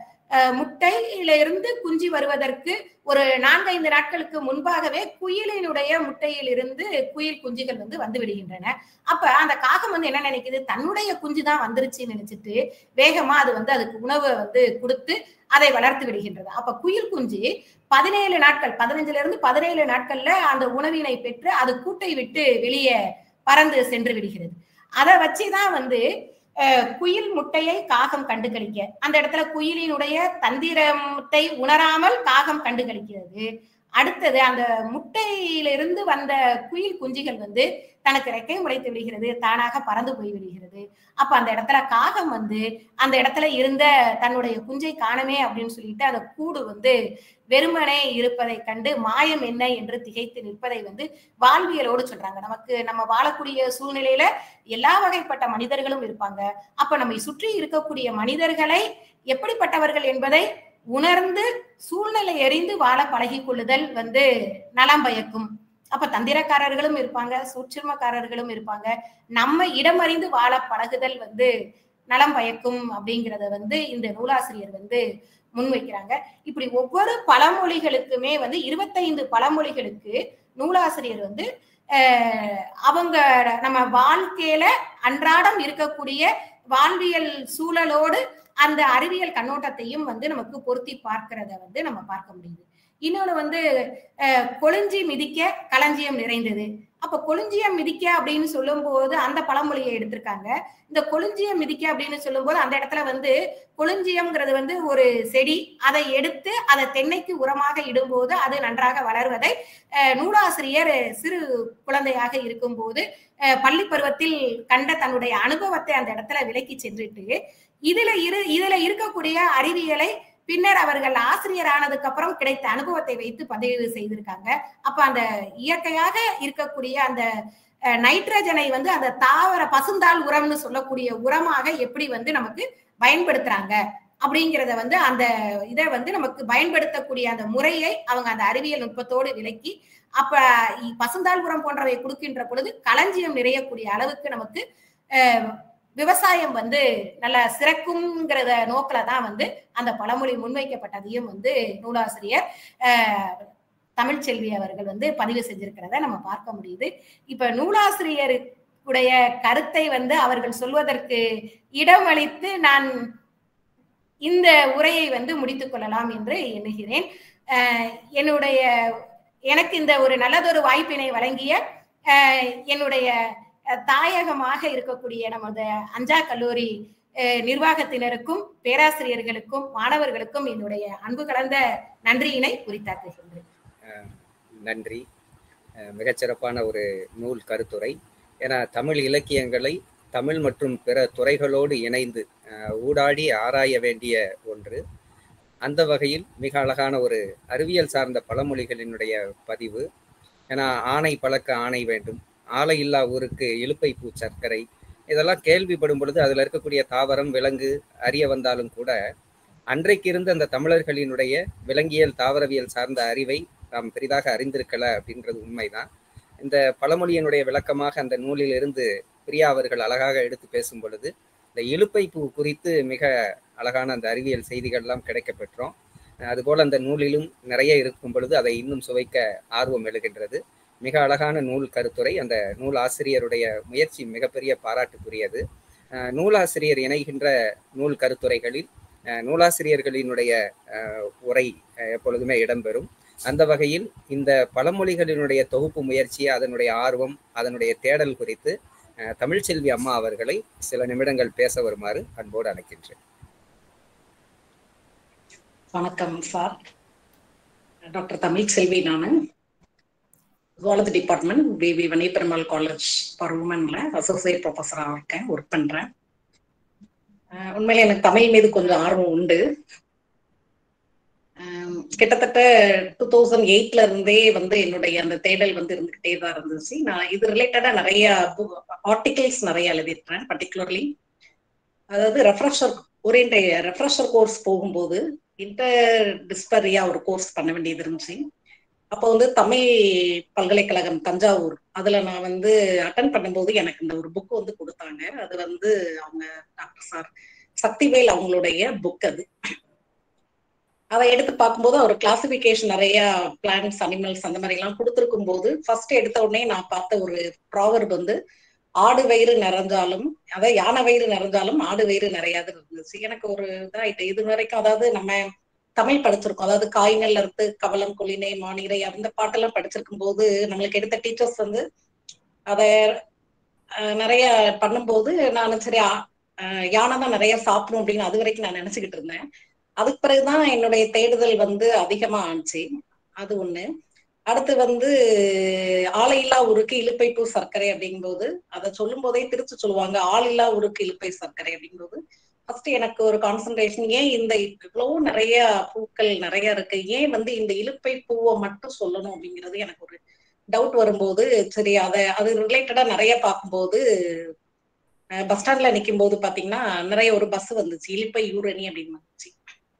முட்டையில இருந்து குஞ்சு வருவதற்கு ஒரு நான்கைந்து நாட்களுக்கு முன்பாகவே குயிலினுடைய முட்டையில் இருந்து குயில் குஞ்சுகள் வந்து வந்து விடுகின்றன அப்ப அந்த காகம் வந்து என்ன நினைக்குது தன்னுடைய குஞ்சு தான் வந்துருச்சுன்னு நினைச்சிட்டு வேகமா அது வந்து அதுக்கு உணவை வந்து கொடுத்து அதை வளர்த்து விடுகின்றது அப்ப குயில் குஞ்சு பதினேழு நாட்கள் பதினஞ்சுல இருந்து பதினேழு நாட்கள்ல அந்த உணவினை பெற்று அது கூட்டை விட்டு வெளியே பறந்து சென்று விடுகிறது அதை வச்சுதான் வந்து குயில் முட்டையை காகம் கண்டுகளிக்க அந்த இடத்துல குயிலினுடைய தந்திரத்தை உணராமல் காகம் கண்டுகளிக்கிறது அடுத்தது அந்த முட்டையிலிருந்து வந்த குயில் குஞ்சுகள் வந்து தனக்கு ரெக்கை முளைத்து விடுகிறது தானாக பறந்து போய் விடுகிறது அப்ப அந்த இடத்துல காகம் வந்து அந்த இடத்துல இருந்த தன்னுடைய குஞ்சை காணமே அப்படின்னு சொல்லிட்டு அந்த கூடு வந்து வெறுமனே இருப்பதை கண்டு மாயம் என்ன என்று திகைத்து நிற்பதை வந்து வாழ்வியலோடு சொல்றாங்க நமக்கு நம்ம வாழக்கூடிய சூழ்நிலையில எல்லா வகைப்பட்ட மனிதர்களும் இருப்பாங்க அப்ப நம்மை சுற்றி இருக்கக்கூடிய மனிதர்களை எப்படிப்பட்டவர்கள் என்பதை உணர்ந்து சூழ்நிலை எறிந்து வாழ பழகி கொள்ளுதல் வந்து நலம் பயக்கும் அப்ப தந்திரக்காரர்களும் இருப்பாங்க சூட்சுமக்காரர்களும் இருப்பாங்க நம்ம இடமறிந்து வாழ பழகுதல் வந்து நலம் பயக்கும் அப்படிங்கிறத வந்து இந்த நூலாசிரியர் வந்து முன்வைக்கிறாங்க இப்படி ஒவ்வொரு பழமொழிகளுக்குமே வந்து இருபத்தைந்து பழமொழிகளுக்கு நூலாசிரியர் வந்து அவங்க நம்ம வாழ்க்கையில அன்றாடம் இருக்கக்கூடிய வாழ்வியல் சூழலோடு அந்த அறிவியல் கண்ணோட்டத்தையும் வந்து நமக்கு பொருத்தி பார்க்கிறத வந்து நம்ம பார்க்க முடியுது இன்னொன்னு வந்து கொளிஞ்சி மிதிக்க களஞ்சியம் நிறைந்தது அப்ப கொளிஞ்சியம் மிதிக்க அப்படின்னு சொல்லும் போது அந்த பழமொழியை எடுத்திருக்காங்க இந்த கொளிஞ்சியம் மிதிக்க அப்படின்னு சொல்லும் போது அந்த இடத்துல வந்து கொளிஞ்சியம்ங்கிறது வந்து ஒரு செடி அதை எடுத்து அதை தென்னைக்கு உரமாக இடும்போது அது நன்றாக வளர்வதை நூலாசிரியர் சிறு குழந்தையாக இருக்கும்போது பள்ளி பருவத்தில் கண்ட தன்னுடைய அனுபவத்தை அந்த இடத்துல விலக்கி சென்றுட்டு இதுல இரு இதுல இருக்கக்கூடிய அறிவியலை பின்னர் அவர்கள் ஆசிரியர் ஆனதுக்கு அப்புறம் கிடைத்த அனுபவத்தை வைத்து பதிவு செய்திருக்காங்க அப்ப அந்த இயற்கையாக இருக்கக்கூடிய அந்த நைட்ரஜனை வந்து அந்த தாவர பசுந்தாள் உரம்னு சொல்லக்கூடிய உரமாக எப்படி வந்து நமக்கு பயன்படுத்துறாங்க அப்படிங்கிறத வந்து அந்த இதை வந்து நமக்கு பயன்படுத்தக்கூடிய அந்த முறையை அவங்க அந்த அறிவியல் நுட்பத்தோடு விளக்கி அப்ப பசுந்தாள் உரம் போன்றவை கொடுக்கின்ற பொழுது களஞ்சியம் நிறையக்கூடிய அளவுக்கு நமக்கு விவசாயம் வந்து நல்ல சிறக்குங்கிறத நோக்கில தான் வந்து அந்த பழமொழி முன்வைக்கப்பட்டதையும் வந்து நூலாசிரியர் தமிழ்ச்செல்வி அவர்கள் வந்து பதிவு செஞ்சிருக்கிறத நம்ம பார்க்க முடியுது இப்ப நூலாசிரியர் உடைய கருத்தை வந்து அவர்கள் சொல்வதற்கு இடமளித்து நான் இந்த உரையை வந்து முடித்துக் கொள்ளலாம் என்று எண்ணுகிறேன் என்னுடைய எனக்கு இந்த ஒரு நல்லதொரு வாய்ப்பினை வழங்கிய என்னுடைய தாயகமாக இருக்கக்கூடிய நமது அஞ்சா கல்லூரி நிர்வாகத்தினருக்கும் பேராசிரியர்களுக்கும் மாணவர்களுக்கும் என்னுடைய அன்பு கலந்த நன்றியினை குறித்தாக்குகின்றேன் நன்றி மிகச்சிறப்பான ஒரு நூல் கருத்துரை ஏன்னா தமிழ் இலக்கியங்களை தமிழ் மற்றும் பிற துறைகளோடு இணைந்து ஊடாடி ஆராய வேண்டிய ஒன்று அந்த வகையில் மிக அழகான ஒரு அறிவியல் சார்ந்த பழமொழிகளினுடைய பதிவு ஏன்னா ஆணை பழக்க ஆணை வேண்டும் ஆலை இல்லா ஊருக்கு இழுப்பை பூ சர்க்கரை இதெல்லாம் கேள்விப்படும் பொழுது அதில் இருக்கக்கூடிய தாவரம் விலங்கு அறிய வந்தாலும் கூட அன்றைக்கு இருந்த அந்த தமிழர்களினுடைய விலங்கியல் தாவரவியல் சார்ந்த அறிவை நாம் பெரிதாக அறிந்திருக்கல அப்படின்றது உண்மைதான் இந்த பழமொழியினுடைய விளக்கமாக அந்த நூலில் இருந்து பிரியா அவர்கள் அழகாக எடுத்து பேசும் பொழுது இந்த இழுப்பை பூ குறித்து மிக அழகான அந்த அறிவியல் செய்திகள்லாம் கிடைக்க பெற்றோம் அதுபோல் அந்த நூலிலும் நிறைய இருக்கும் பொழுது அதை இன்னும் சுவைக்க ஆர்வம் எழுகின்றது மிக அழகான நூல் கருத்துரை அந்த நூல் ஆசிரியருடைய முயற்சி மிகப்பெரிய பாராட்டுக்குரியது நூலாசிரியர் இணைகின்ற நூல் கருத்துரைகளில் நூலாசிரியர்களினுடைய உரை எப்பொழுதுமே இடம்பெறும் அந்த வகையில் இந்த பழமொழிகளினுடைய தொகுப்பு முயற்சி அதனுடைய ஆர்வம் அதனுடைய தேடல் குறித்து தமிழ்ச்செல்வி அம்மா அவர்களை சில நிமிடங்கள் பேச வருமாறு அன்போடு அழைக்கின்றேன் வணக்கம் சார் டாக்டர் தமிழ் செல்வி நான் zoology department V V Vanniperumal college for உமன்ல அசோசியேட் ப்ரொஃபஸராக இருக்கேன் ஒர்க் பண்றேன் அஹ் உண்மையில எனக்கு தமிழ் மீது கொஞ்சம் ஆர்வம் உண்டு அஹ் கிட்டத்தட்ட டூ தௌசண்ட் எயிட்ல இருந்தே வந்து என்னுடைய அந்த தேடல் வந்து இருந்துகிட்டே தான் இருந்துச்சு நான் இது ரிலேட்டடா நிறைய ஆர்டிகிள்ஸ் நிறைய எழுதியிருக்கிறேன் பர்டிகுலர்லி அதாவது ரெஃப்ரெஷர் ஓரியன்ட் ரெஃப்ரெஷர் கோர்ஸ் போகும்போது இன்டர் டிஸ்பரியா ஒரு கோர்ஸ் பண்ண வேண்டியது இருந்துச்சு அப்போ வந்து தமிழ் பல்கலைக்கழகம் தஞ்சாவூர் அதுல நான் வந்து அட்டன் பண்ணும்போது எனக்கு இந்த ஒரு புக் வந்து கொடுத்தாங்க அது வந்து அவங்க டாக்டர் சார் சக்திவேல் அவங்களுடைய புக் அது அதை எடுத்து பார்க்கும்போது அவர் கிளாசிபிகேஷன் நிறைய பிளான்ஸ் அனிமல்ஸ் அந்த மாதிரி எல்லாம் கொடுத்துருக்கும் போது ஃபர்ஸ்ட் எடுத்த உடனே நான் பார்த்த ஒரு ப்ராவர்ப் வந்து ஆடு வயிறு நிறைஞ்சாலும் அதாவது யானை வயிறு நிறைஞ்சாலும் ஆடு வயிறு நிறையாது இருந்துச்சு எனக்கு ஒரு இதாயிட்டு இது வரைக்கும் அதாவது நம்ம தமிழ் படிச்சிருக்கோம் அதாவது காய்நெல் அறுத்து கவலம் கொலினை மானிரை அந்த பாட்டெல்லாம் படிச்சிருக்கும் போது நம்மளுக்கு எடுத்த டீச்சர்ஸ் வந்து அத நிறைய பண்ணும்போது நான் சரி யானை தான் நிறைய சாப்பிடும் அப்படின்னு அது வரைக்கும் நான் நினைச்சுக்கிட்டு இருந்தேன் அதுக்கு பிறகுதான் என்னுடைய தேடுதல் வந்து அதிகமா ஆச்சு அது ஒண்ணு அடுத்து வந்து ஆலையில்லா உருக்கு இழுப்பை பூ சர்க்கரை அப்படிங்கும்போது அதை சொல்லும் போதே திருச்சி சொல்லுவாங்க ஆளில்லா உருக்கு இழுப்பை சர்க்கரை அப்படிங்கும்போது ஃபர்ஸ்ட் எனக்கு ஒரு கான்சன்ட்ரேஷன் ஏன் இந்த இவ்வளவு நிறைய பூக்கள் நிறைய இருக்கு ஏன் வந்து இந்த இழுப்பை பூவை மட்டும் சொல்லணும் அப்படிங்கிறது எனக்கு ஒரு டவுட் வரும்போது சரி அதை அது ரிலேட்டடா நிறைய பார்க்கும்போது பஸ் ஸ்டாண்ட்ல நிற்கும் போது பாத்தீங்கன்னா நிறைய ஒரு பஸ் வந்துச்சு இழுப்பை யூரணி அப்படின்னு வந்துச்சு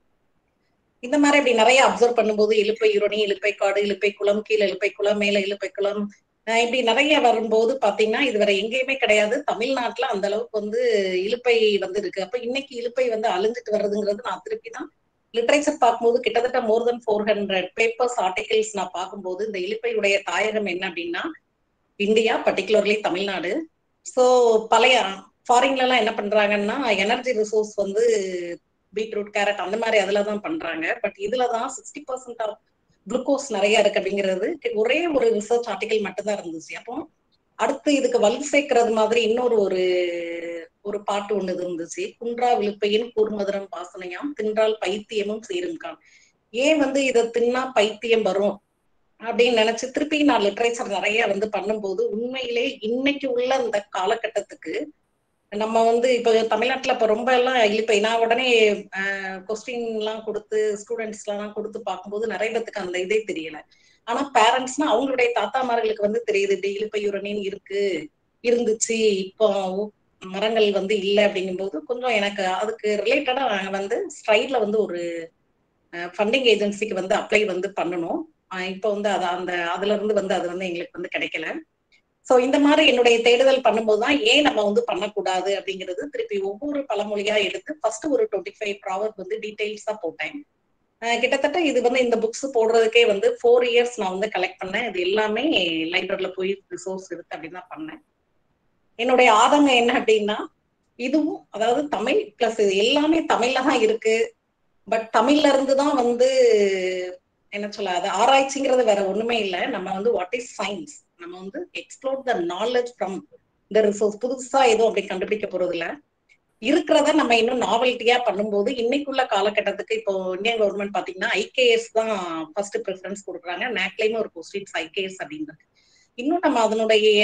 இந்த மாதிரி அப்படி நிறைய அப்சர்வ் பண்ணும்போது இழுப்பை யூரணி இழுப்பை காடு இழுப்பை குளம் கீழே இழுப்பை குளம் மேல இழுப்பை குளம் இப்படி நிறைய வரும்போது பாத்தீங்கன்னா இது வேற எங்கேயுமே கிடையாது தமிழ்நாட்டுல அந்த அளவுக்கு வந்து இழுப்பை வந்து இருக்கு அப்ப இன்னைக்கு இழுப்பை வந்து அழிஞ்சிட்டு வர்றதுங்கிறது நான் திருப்பி தான் லிட்ரேச்சர் பார்க்கும்போது கிட்டத்தட்ட more than four hundred papers articles நான் பார்க்கும்போது இந்த இழுப்பையுடைய தாயகம் என்ன அப்படின்னா இந்தியா பர்டிகுலர்லி தமிழ்நாடு ஸோ பழைய ஃபாரின்ல எல்லாம் என்ன பண்றாங்கன்னா எனர்ஜி ரிசோர்ஸ் வந்து பீட்ரூட் கேரட் அந்த மாதிரி அதுல தான் பண்றாங்க பட் இதுல தான் சிக்ஸ்டி பர்சன்ட் ஆஃப் குளுக்கோஸ் நிறைய இருக்கு அப்படிங்கிறது ஒரே ஒரு ரிசர்ச் ஆர்டிகல் மட்டும்தான் இருந்துச்சு அப்போ அடுத்து இதுக்கு வலு சேர்க்கறது மாதிரி இன்னொரு ஒரு ஒரு பாட்டு ஒண்ணு இருந்துச்சு குன்றா விழுப்பையின் கூர்மதுரம் வாசனையாம் தின்றால் பைத்தியமும் சேரும்கான் ஏன் வந்து இதை தின்னா பைத்தியம் வரும் அப்படின்னு நினைச்சு திருப்பி நான் லிட்ரேச்சர் நிறைய வந்து பண்ணும்போது உண்மையிலே இன்னைக்கு உள்ள இந்த காலகட்டத்துக்கு நம்ம வந்து இப்ப தமிழ்நாட்டுல இப்ப ரொம்ப எல்லாம் இப்ப நான் உடனே கொஸ்டின் எல்லாம் கொடுத்து ஸ்டூடெண்ட்ஸ் எல்லாம் கொடுத்து பார்க்கும்போது நிறைய பேத்துக்கு அந்த இதே தெரியல ஆனா பேரண்ட்ஸ்னா அவங்களுடைய தாத்தாமார்களுக்கு வந்து தெரியுது டெய்லி பையுரணின்னு இருக்கு இருந்துச்சு இப்போ மரங்கள் வந்து இல்லை அப்படிங்கும்போது கொஞ்சம் எனக்கு அதுக்கு ரிலேட்டடா நாங்க வந்து ஸ்ட்ரைட்ல வந்து ஒரு ஃபண்டிங் ஏஜென்சிக்கு வந்து அப்ளை வந்து பண்ணணும் இப்போ வந்து அது அந்த அதுல இருந்து வந்து அது வந்து எங்களுக்கு வந்து கிடைக்கல சோ இந்த மாதிரி என்னுடைய தேடுதல் பண்ணும்போது தான் ஏன் நம்ம வந்து பண்ணக்கூடாது அப்படிங்கிறது திருப்பி ஒவ்வொரு பழமொழியா எடுத்து ஃபர்ஸ்ட் ஒரு டுவெண்ட்டி ஃபைவ் ப்ராவர் வந்து டீடைல்ஸா போட்டேன் கிட்டத்தட்ட இது வந்து இந்த புக்ஸ் போடுறதுக்கே வந்து ஃபோர் இயர்ஸ் நான் வந்து கலெக்ட் பண்ணேன் இது எல்லாமே லைப்ரரியில போய் ரிசோர்ஸ் எடுத்து அப்படின்னு தான் பண்ணேன் என்னுடைய ஆதங்கம் என்ன அப்படின்னா இதுவும் அதாவது தமிழ் பிளஸ் இது எல்லாமே தமிழ்ல தான் இருக்கு பட் தமிழ்ல இருந்து தான் வந்து என்ன சொல்ல அது ஆராய்ச்சிங்கிறது வேற ஒண்ணுமே இல்லை நம்ம வந்து வாட் இஸ் சயின்ஸ் நம்ம வந்து explore the knowledge from the resource புதுசா எதுவும் அப்படி கண்டுபிடிக்க போறது இல்ல இருக்கிறத நம்ம இன்னும் நாவல்ட்டியா பண்ணும்போது இன்னைக்குள்ள காலகட்டத்துக்கு இப்போ இந்தியன் கவர்மெண்ட் பாத்தீங்கன்னா ஐகேஎஸ் தான் ஃபர்ஸ்ட் ப்ரிஃபரன்ஸ் கொடுக்குறாங்க நேக்லையும் ஒரு கொஸ்டின்ஸ் ஐகேஎஸ் அப்படின்றது இன்னும் நம்ம அதனுடைய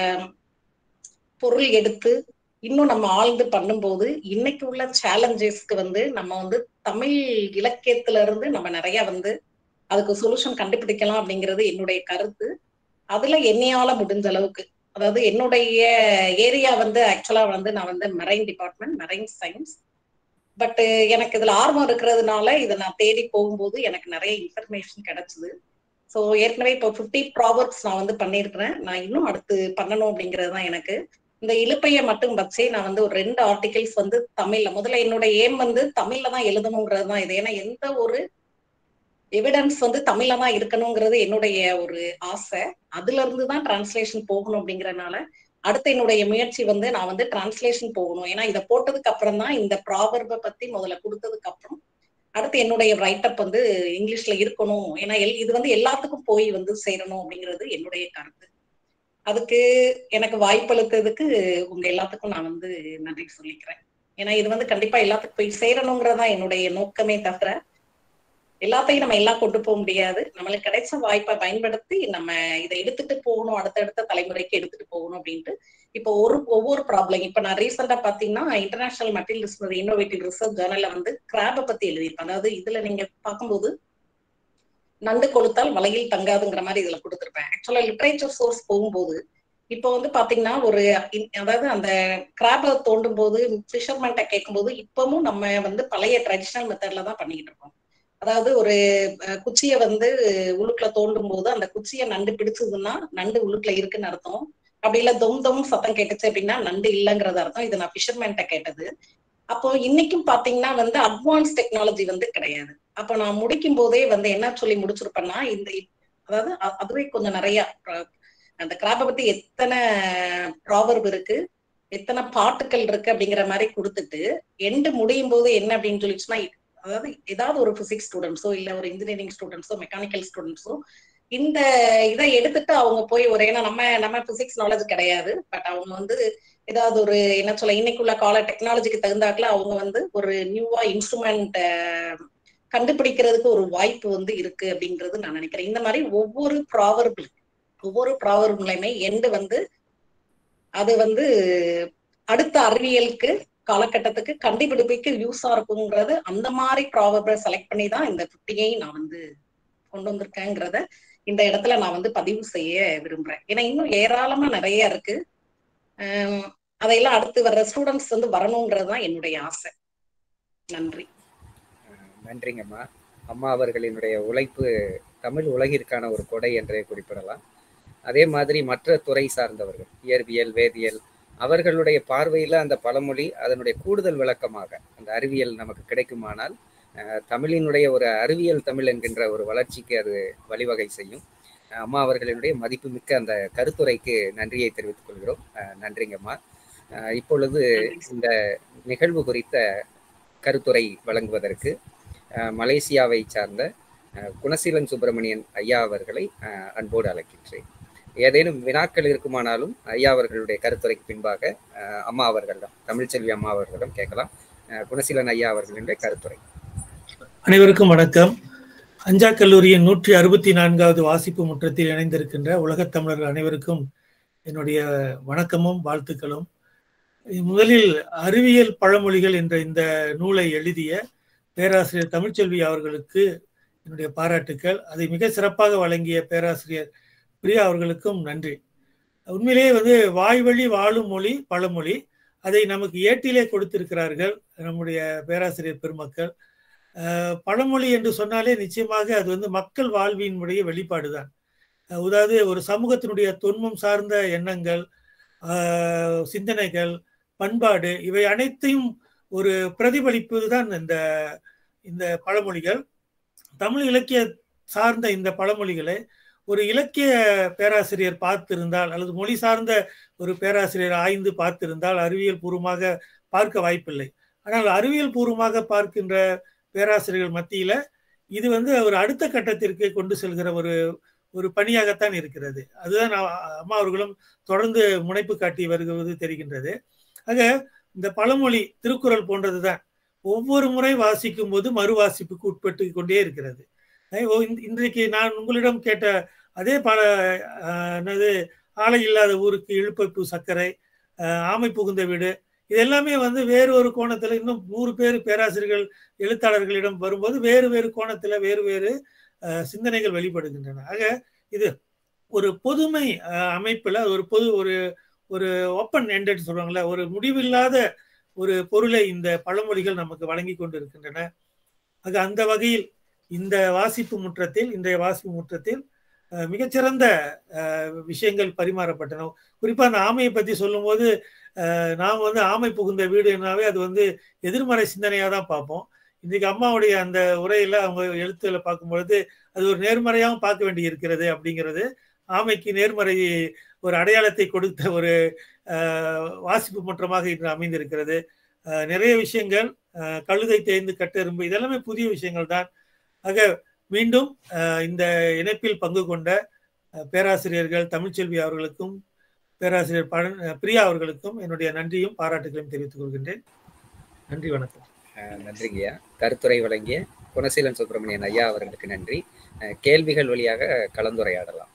பொருள் எடுத்து இன்னும் நம்ம ஆழ்ந்து பண்ணும்போது இன்னைக்கு உள்ள சேலஞ்சஸ்க்கு வந்து நம்ம வந்து தமிழ் இலக்கியத்துல இருந்து நம்ம நிறைய வந்து அதுக்கு சொல்யூஷன் கண்டுபிடிக்கலாம் அப்படிங்கிறது என்னுடைய கருத்து அதுல என்னையால முடிஞ்ச அளவுக்கு அதாவது என்னுடைய ஏரியா வந்து ஆக்சுவலா வந்து நான் வந்து marine department marine science but எனக்கு இதுல ஆர்வம் இருக்கிறதுனால இதை நான் தேடி போகும்போது எனக்கு நிறைய இன்ஃபர்மேஷன் கிடைச்சது ஸோ ஏற்கனவே இப்போ ஃபிஃப்டி ப்ராவர்ப்ஸ் நான் வந்து பண்ணியிருக்கிறேன் நான் இன்னும் அடுத்து பண்ணணும் அப்படிங்கிறது தான் எனக்கு இந்த இழுப்பையை மட்டும் வச்சே நான் வந்து ஒரு ரெண்டு ஆர்டிகிள்ஸ் வந்து தமிழ்ல முதல்ல என்னோட ஏம் வந்து தமிழ்ல தான் எழுதணுங்கிறது தான் இது ஏன்னா எந்த ஒரு எவிடன்ஸ் வந்து தமிழ்ல தான் இருக்கணுங்கிறது என்னுடைய ஒரு ஆசை அதுல இருந்து தான் டிரான்ஸ்லேஷன் போகணும் அப்படிங்கறதுனால அடுத்த என்னுடைய முயற்சி வந்து நான் வந்து டிரான்ஸ்லேஷன் போகணும் ஏன்னா இதை போட்டதுக்கு அப்புறம் தான் இந்த ப்ராவர்பை பத்தி முதல்ல கொடுத்ததுக்கு அப்புறம் அடுத்து என்னுடைய ரைட்டப் வந்து இங்கிலீஷ்ல இருக்கணும் ஏன்னா எல் இது வந்து எல்லாத்துக்கும் போய் வந்து சேரணும் அப்படிங்கிறது என்னுடைய கருத்து அதுக்கு எனக்கு வாய்ப்பளித்ததுக்கு உங்க எல்லாத்துக்கும் நான் வந்து நன்றி சொல்லிக்கிறேன் ஏன்னா இது வந்து கண்டிப்பா எல்லாத்துக்கும் போய் சேரணுங்கிறதா என்னுடைய நோக்கமே தவிர எல்லாத்தையும் நம்ம எல்லாம் கொண்டு போக முடியாது நம்மளுக்கு கிடைச்ச வாய்ப்பை பயன்படுத்தி நம்ம இதை எடுத்துட்டு போகணும் அடுத்தடுத்த தலைமுறைக்கு எடுத்துட்டு போகணும் அப்படின்ட்டு இப்போ ஒரு ஒவ்வொரு ப்ராப்ளம் இப்ப நான் ரீசெண்டா பாத்தீங்கன்னா இன்டர்நேஷனல் மெட்டீரியல்ஸ் இன்னோவேட்டிவ் ரிசர்ச் ஜேர்னல்ல வந்து கிராப பத்தி எழுதியிருப்பேன் அதாவது இதுல நீங்க பார்க்கும்போது நண்டு கொளுத்தால் வலையில் தங்காதுங்கிற மாதிரி இதுல கொடுத்துருப்பேன் ஆக்சுவலா லிட்ரேச்சர் சோர்ஸ் போகும்போது இப்போ வந்து பாத்தீங்கன்னா ஒரு அதாவது அந்த கிராப தோண்டும் போது ஃபிஷர்மேன்ட்ட கேட்கும்போது இப்பவும் நம்ம வந்து பழைய ட்ரெடிஷனல் மெத்தட்ல தான் பண்ணிக்கிட்டு இருக்கோம் அதாவது ஒரு குச்சியை வந்து உழுக்குல தோண்டும் போது அந்த குச்சியை நண்டு பிடிச்சதுன்னா நண்டு உழுக்குல இருக்குன்னு அர்த்தம் அப்படி இல்ல தொம் தொம் சத்தம் கேட்டுச்சு அப்படின்னா நண்டு இல்லைங்கிறது அர்த்தம் இது நான் ஃபிஷர்மேன்ட்ட கேட்டது அப்போ இன்னைக்கும் பாத்தீங்கன்னா வந்து அட்வான்ஸ் டெக்னாலஜி வந்து கிடையாது அப்போ நான் முடிக்கும் போதே வந்து என்ன சொல்லி முடிச்சிருப்பேன்னா இந்த அதாவது அதுவே கொஞ்சம் நிறைய அந்த கிராப்பை பத்தி எத்தனை ப்ராவர்ப் இருக்கு எத்தனை பாட்டுக்கள் இருக்கு அப்படிங்கிற மாதிரி கொடுத்துட்டு எண்டு முடியும் போது என்ன அப்படின்னு சொல்லிச்சுன்னா அதாவது ஏதாவது ஒரு பிசிக்ஸ் ஸ்டூடெண்ட்ஸோ இல்ல ஒரு இன்ஜினியரிங் ஸ்டூடெண்ட்ஸோ மெக்கானிக்கல் ஸ்டூடெண்ட்ஸோ இந்த இதை எடுத்துட்டு அவங்க போய் ஒரு ஏன்னா நம்ம நம்ம பிசிக்ஸ் நாலேஜ் கிடையாது பட் அவங்க வந்து ஏதாவது ஒரு என்ன சொல்ல இன்னைக்குள்ள கால டெக்னாலஜிக்கு தகுந்தாக்குல அவங்க வந்து ஒரு நியூவா இன்ஸ்ட்ருமெண்ட் கண்டுபிடிக்கிறதுக்கு ஒரு வாய்ப்பு வந்து இருக்கு அப்படின்றது நான் நினைக்கிறேன் இந்த மாதிரி ஒவ்வொரு ப்ராவர்பிள் ஒவ்வொரு ப்ராவர்பிளையுமே எண்டு வந்து அது வந்து அடுத்த அறிவியலுக்கு காலகட்டத்துக்கு கண்டுபிடிப்புக்கு யூஸா இருக்குங்கிறது அந்த மாதிரி ப்ராவர்பை செலக்ட் பண்ணி தான் இந்த ஃபிஃப்டியை நான் வந்து கொண்டு வந்திருக்கேங்கிறத இந்த இடத்துல நான் வந்து பதிவு செய்ய விரும்புறேன் ஏன்னா இன்னும் ஏராளமா நிறைய இருக்கு அதையெல்லாம் அடுத்து வர்ற ஸ்டூடெண்ட்ஸ் வந்து வரணுங்கிறது தான் என்னுடைய ஆசை நன்றி நன்றிங்கம்மா அம்மா அவர்களினுடைய உழைப்பு தமிழ் உலகிற்கான ஒரு கொடை என்றே குறிப்பிடலாம் அதே மாதிரி மற்ற துறை சார்ந்தவர்கள் இயற்பியல் வேதியியல் அவர்களுடைய பார்வையில் அந்த பழமொழி அதனுடைய கூடுதல் விளக்கமாக அந்த அறிவியல் நமக்கு கிடைக்குமானால் தமிழினுடைய ஒரு அறிவியல் தமிழ் என்கின்ற ஒரு வளர்ச்சிக்கு அது வழிவகை செய்யும் அம்மா அவர்களினுடைய மதிப்புமிக்க அந்த கருத்துரைக்கு நன்றியை தெரிவித்துக் கொள்கிறோம் நன்றிங்கம்மா இப்பொழுது இந்த நிகழ்வு குறித்த கருத்துரை வழங்குவதற்கு மலேசியாவை சார்ந்த குணசீலன் சுப்பிரமணியன் ஐயா அவர்களை அன்போடு அழைக்கின்றேன் ஏதேனும் வினாக்கள் இருக்குமானாலும் ஐயா அவர்களுடைய கருத்துரைக்கு பின்பாக அம்மா அவர்களிடம் தமிழ்ச்செல்வி அம்மா அவர்களிடம் கேட்கலாம் குணசீலன் ஐயா அவர்களுடைய கருத்துரை அனைவருக்கும் வணக்கம் அஞ்சா கல்லூரியின் நூற்றி அறுபத்தி நான்காவது வாசிப்பு முற்றத்தில் இணைந்திருக்கின்ற உலகத் தமிழர்கள் அனைவருக்கும் என்னுடைய வணக்கமும் வாழ்த்துக்களும் முதலில் அறிவியல் பழமொழிகள் என்ற இந்த நூலை எழுதிய பேராசிரியர் தமிழ்ச்செல்வி அவர்களுக்கு என்னுடைய பாராட்டுக்கள் அதை மிக சிறப்பாக வழங்கிய பேராசிரியர் பிரியா அவர்களுக்கும் நன்றி உண்மையிலேயே வந்து வாய்வழி வாழும் மொழி பழமொழி அதை நமக்கு ஏட்டிலே கொடுத்திருக்கிறார்கள் நம்முடைய பேராசிரியர் பெருமக்கள் பழமொழி என்று சொன்னாலே நிச்சயமாக அது வந்து மக்கள் வாழ்வினுடைய வெளிப்பாடு தான் அதாவது ஒரு சமூகத்தினுடைய தொன்மம் சார்ந்த எண்ணங்கள் சிந்தனைகள் பண்பாடு இவை அனைத்தையும் ஒரு பிரதிபலிப்பு தான் இந்த இந்த பழமொழிகள் தமிழ் இலக்கிய சார்ந்த இந்த பழமொழிகளை ஒரு இலக்கிய பேராசிரியர் பார்த்திருந்தால் அல்லது மொழி சார்ந்த ஒரு பேராசிரியர் ஆய்ந்து பார்த்திருந்தால் அறிவியல் பூர்வமாக பார்க்க வாய்ப்பில்லை ஆனால் அறிவியல் பூர்வமாக பார்க்கின்ற பேராசிரியர்கள் மத்தியில இது வந்து ஒரு அடுத்த கட்டத்திற்கு கொண்டு செல்கிற ஒரு ஒரு பணியாகத்தான் இருக்கிறது அதுதான் அம்மா அவர்களும் தொடர்ந்து முனைப்பு காட்டி வருகிறது தெரிகின்றது ஆக இந்த பழமொழி திருக்குறள் போன்றதுதான் ஒவ்வொரு முறை வாசிக்கும் போது மறு வாசிப்புக்கு உட்பட்டு கொண்டே இருக்கிறது இன்றைக்கு நான் உங்களிடம் கேட்ட அதே பல என்னது ஆலை இல்லாத ஊருக்கு இழுப்பப்பு சர்க்கரை ஆமை புகுந்த வீடு இது எல்லாமே வந்து வேறு ஒரு கோணத்துல இன்னும் நூறு பேர் பேராசிரியர்கள் எழுத்தாளர்களிடம் வரும்போது வேறு வேறு கோணத்துல வேறு வேறு சிந்தனைகள் வெளிப்படுகின்றன ஆக இது ஒரு பொதுமை அமைப்புல ஒரு பொது ஒரு ஒரு ஓப்பன் எண்டட் சொல்றாங்களே ஒரு முடிவில்லாத ஒரு பொருளை இந்த பழமொழிகள் நமக்கு வழங்கி கொண்டு இருக்கின்றன ஆக அந்த வகையில் இந்த வாசிப்பு முற்றத்தில் இன்றைய வாசிப்பு முற்றத்தில் மிகச்சிறந்த விஷயங்கள் பரிமாறப்பட்டன குறிப்பா அந்த ஆமையை பத்தி சொல்லும்போது நாம் வந்து ஆமை புகுந்த வீடுனாவே அது வந்து எதிர்மறை சிந்தனையாக தான் பார்ப்போம் இன்னைக்கு அம்மாவுடைய அந்த உரையில அவங்க எழுத்துல பார்க்கும் பொழுது அது ஒரு நேர்மறையாகவும் பார்க்க வேண்டி இருக்கிறது அப்படிங்கிறது ஆமைக்கு நேர்மறை ஒரு அடையாளத்தை கொடுத்த ஒரு வாசிப்பு மன்றமாக இன்று அமைந்திருக்கிறது நிறைய விஷயங்கள் கழுதை தேய்ந்து கட்டெரும்பு இதெல்லாமே புதிய விஷயங்கள் தான் ஆக மீண்டும் இந்த இணைப்பில் பங்கு கொண்ட பேராசிரியர்கள் தமிழ்ச்செல்வி அவர்களுக்கும் பேராசிரியர் பழன் பிரியா அவர்களுக்கும் என்னுடைய நன்றியும் பாராட்டுகளையும் தெரிவித்துக் கொள்கின்றேன் நன்றி வணக்கம் நன்றிங்கய்யா கருத்துரை வழங்கிய குணசீலன் சுப்பிரமணியன் ஐயா அவர்களுக்கு நன்றி அஹ், கேள்விகள் வழியாக கலந்துரையாடலாம்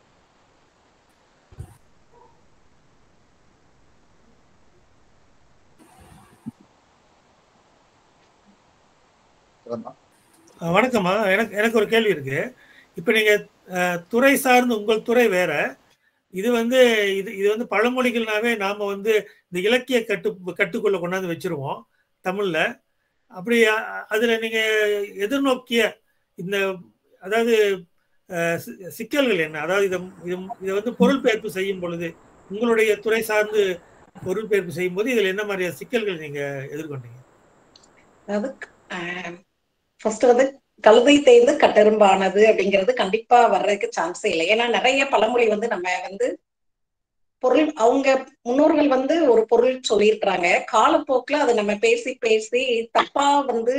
அஹ் வணக்கம்மா எனக்கு எனக்கு ஒரு கேள்வி இருக்கு இப்போ நீங்க அஹ், துறை சார்ந்து உங்கள் துறை வேற இது வந்து இது இது வந்து பழமொழிகள்னாவே நாம வந்து இந்த இலக்கிய கட்டு கட்டுக்குள்ள கொண்டாந்து வச்சிருவோம் தமிழ்ல அப்படி அ- அதுல நீங்க எதிர்நோக்கிய இந்த அதாவது அஹ், சி- சிக்கல்கள் என்ன அதாவது இதை இதை வந்து பொருள்பெயர்ப்பு செய்யும் பொழுது உங்களுடைய துறை சார்ந்து பொருள்பெயர்ப்பு செய்யும் போது இதுல என்ன மாதிரியான சிக்கல்கள் நீங்க எதிர்கொண்டீங்க அதாவது ஃபர்ஸ்ட் வந்து கழுதை தேய்ந்து கட்டெரும்பானது அப்படிங்கிறது கண்டிப்பா வர்றதுக்கு சான்ஸே இல்லை ஏன்னா நிறைய பழமொழி வந்து நம்ம வந்து பொருள் அவங்க முன்னோர்கள் வந்து ஒரு பொருள் சொல்லியிருக்கிறாங்க காலப்போக்குல அதை நம்ம பேசி பேசி தப்பா வந்து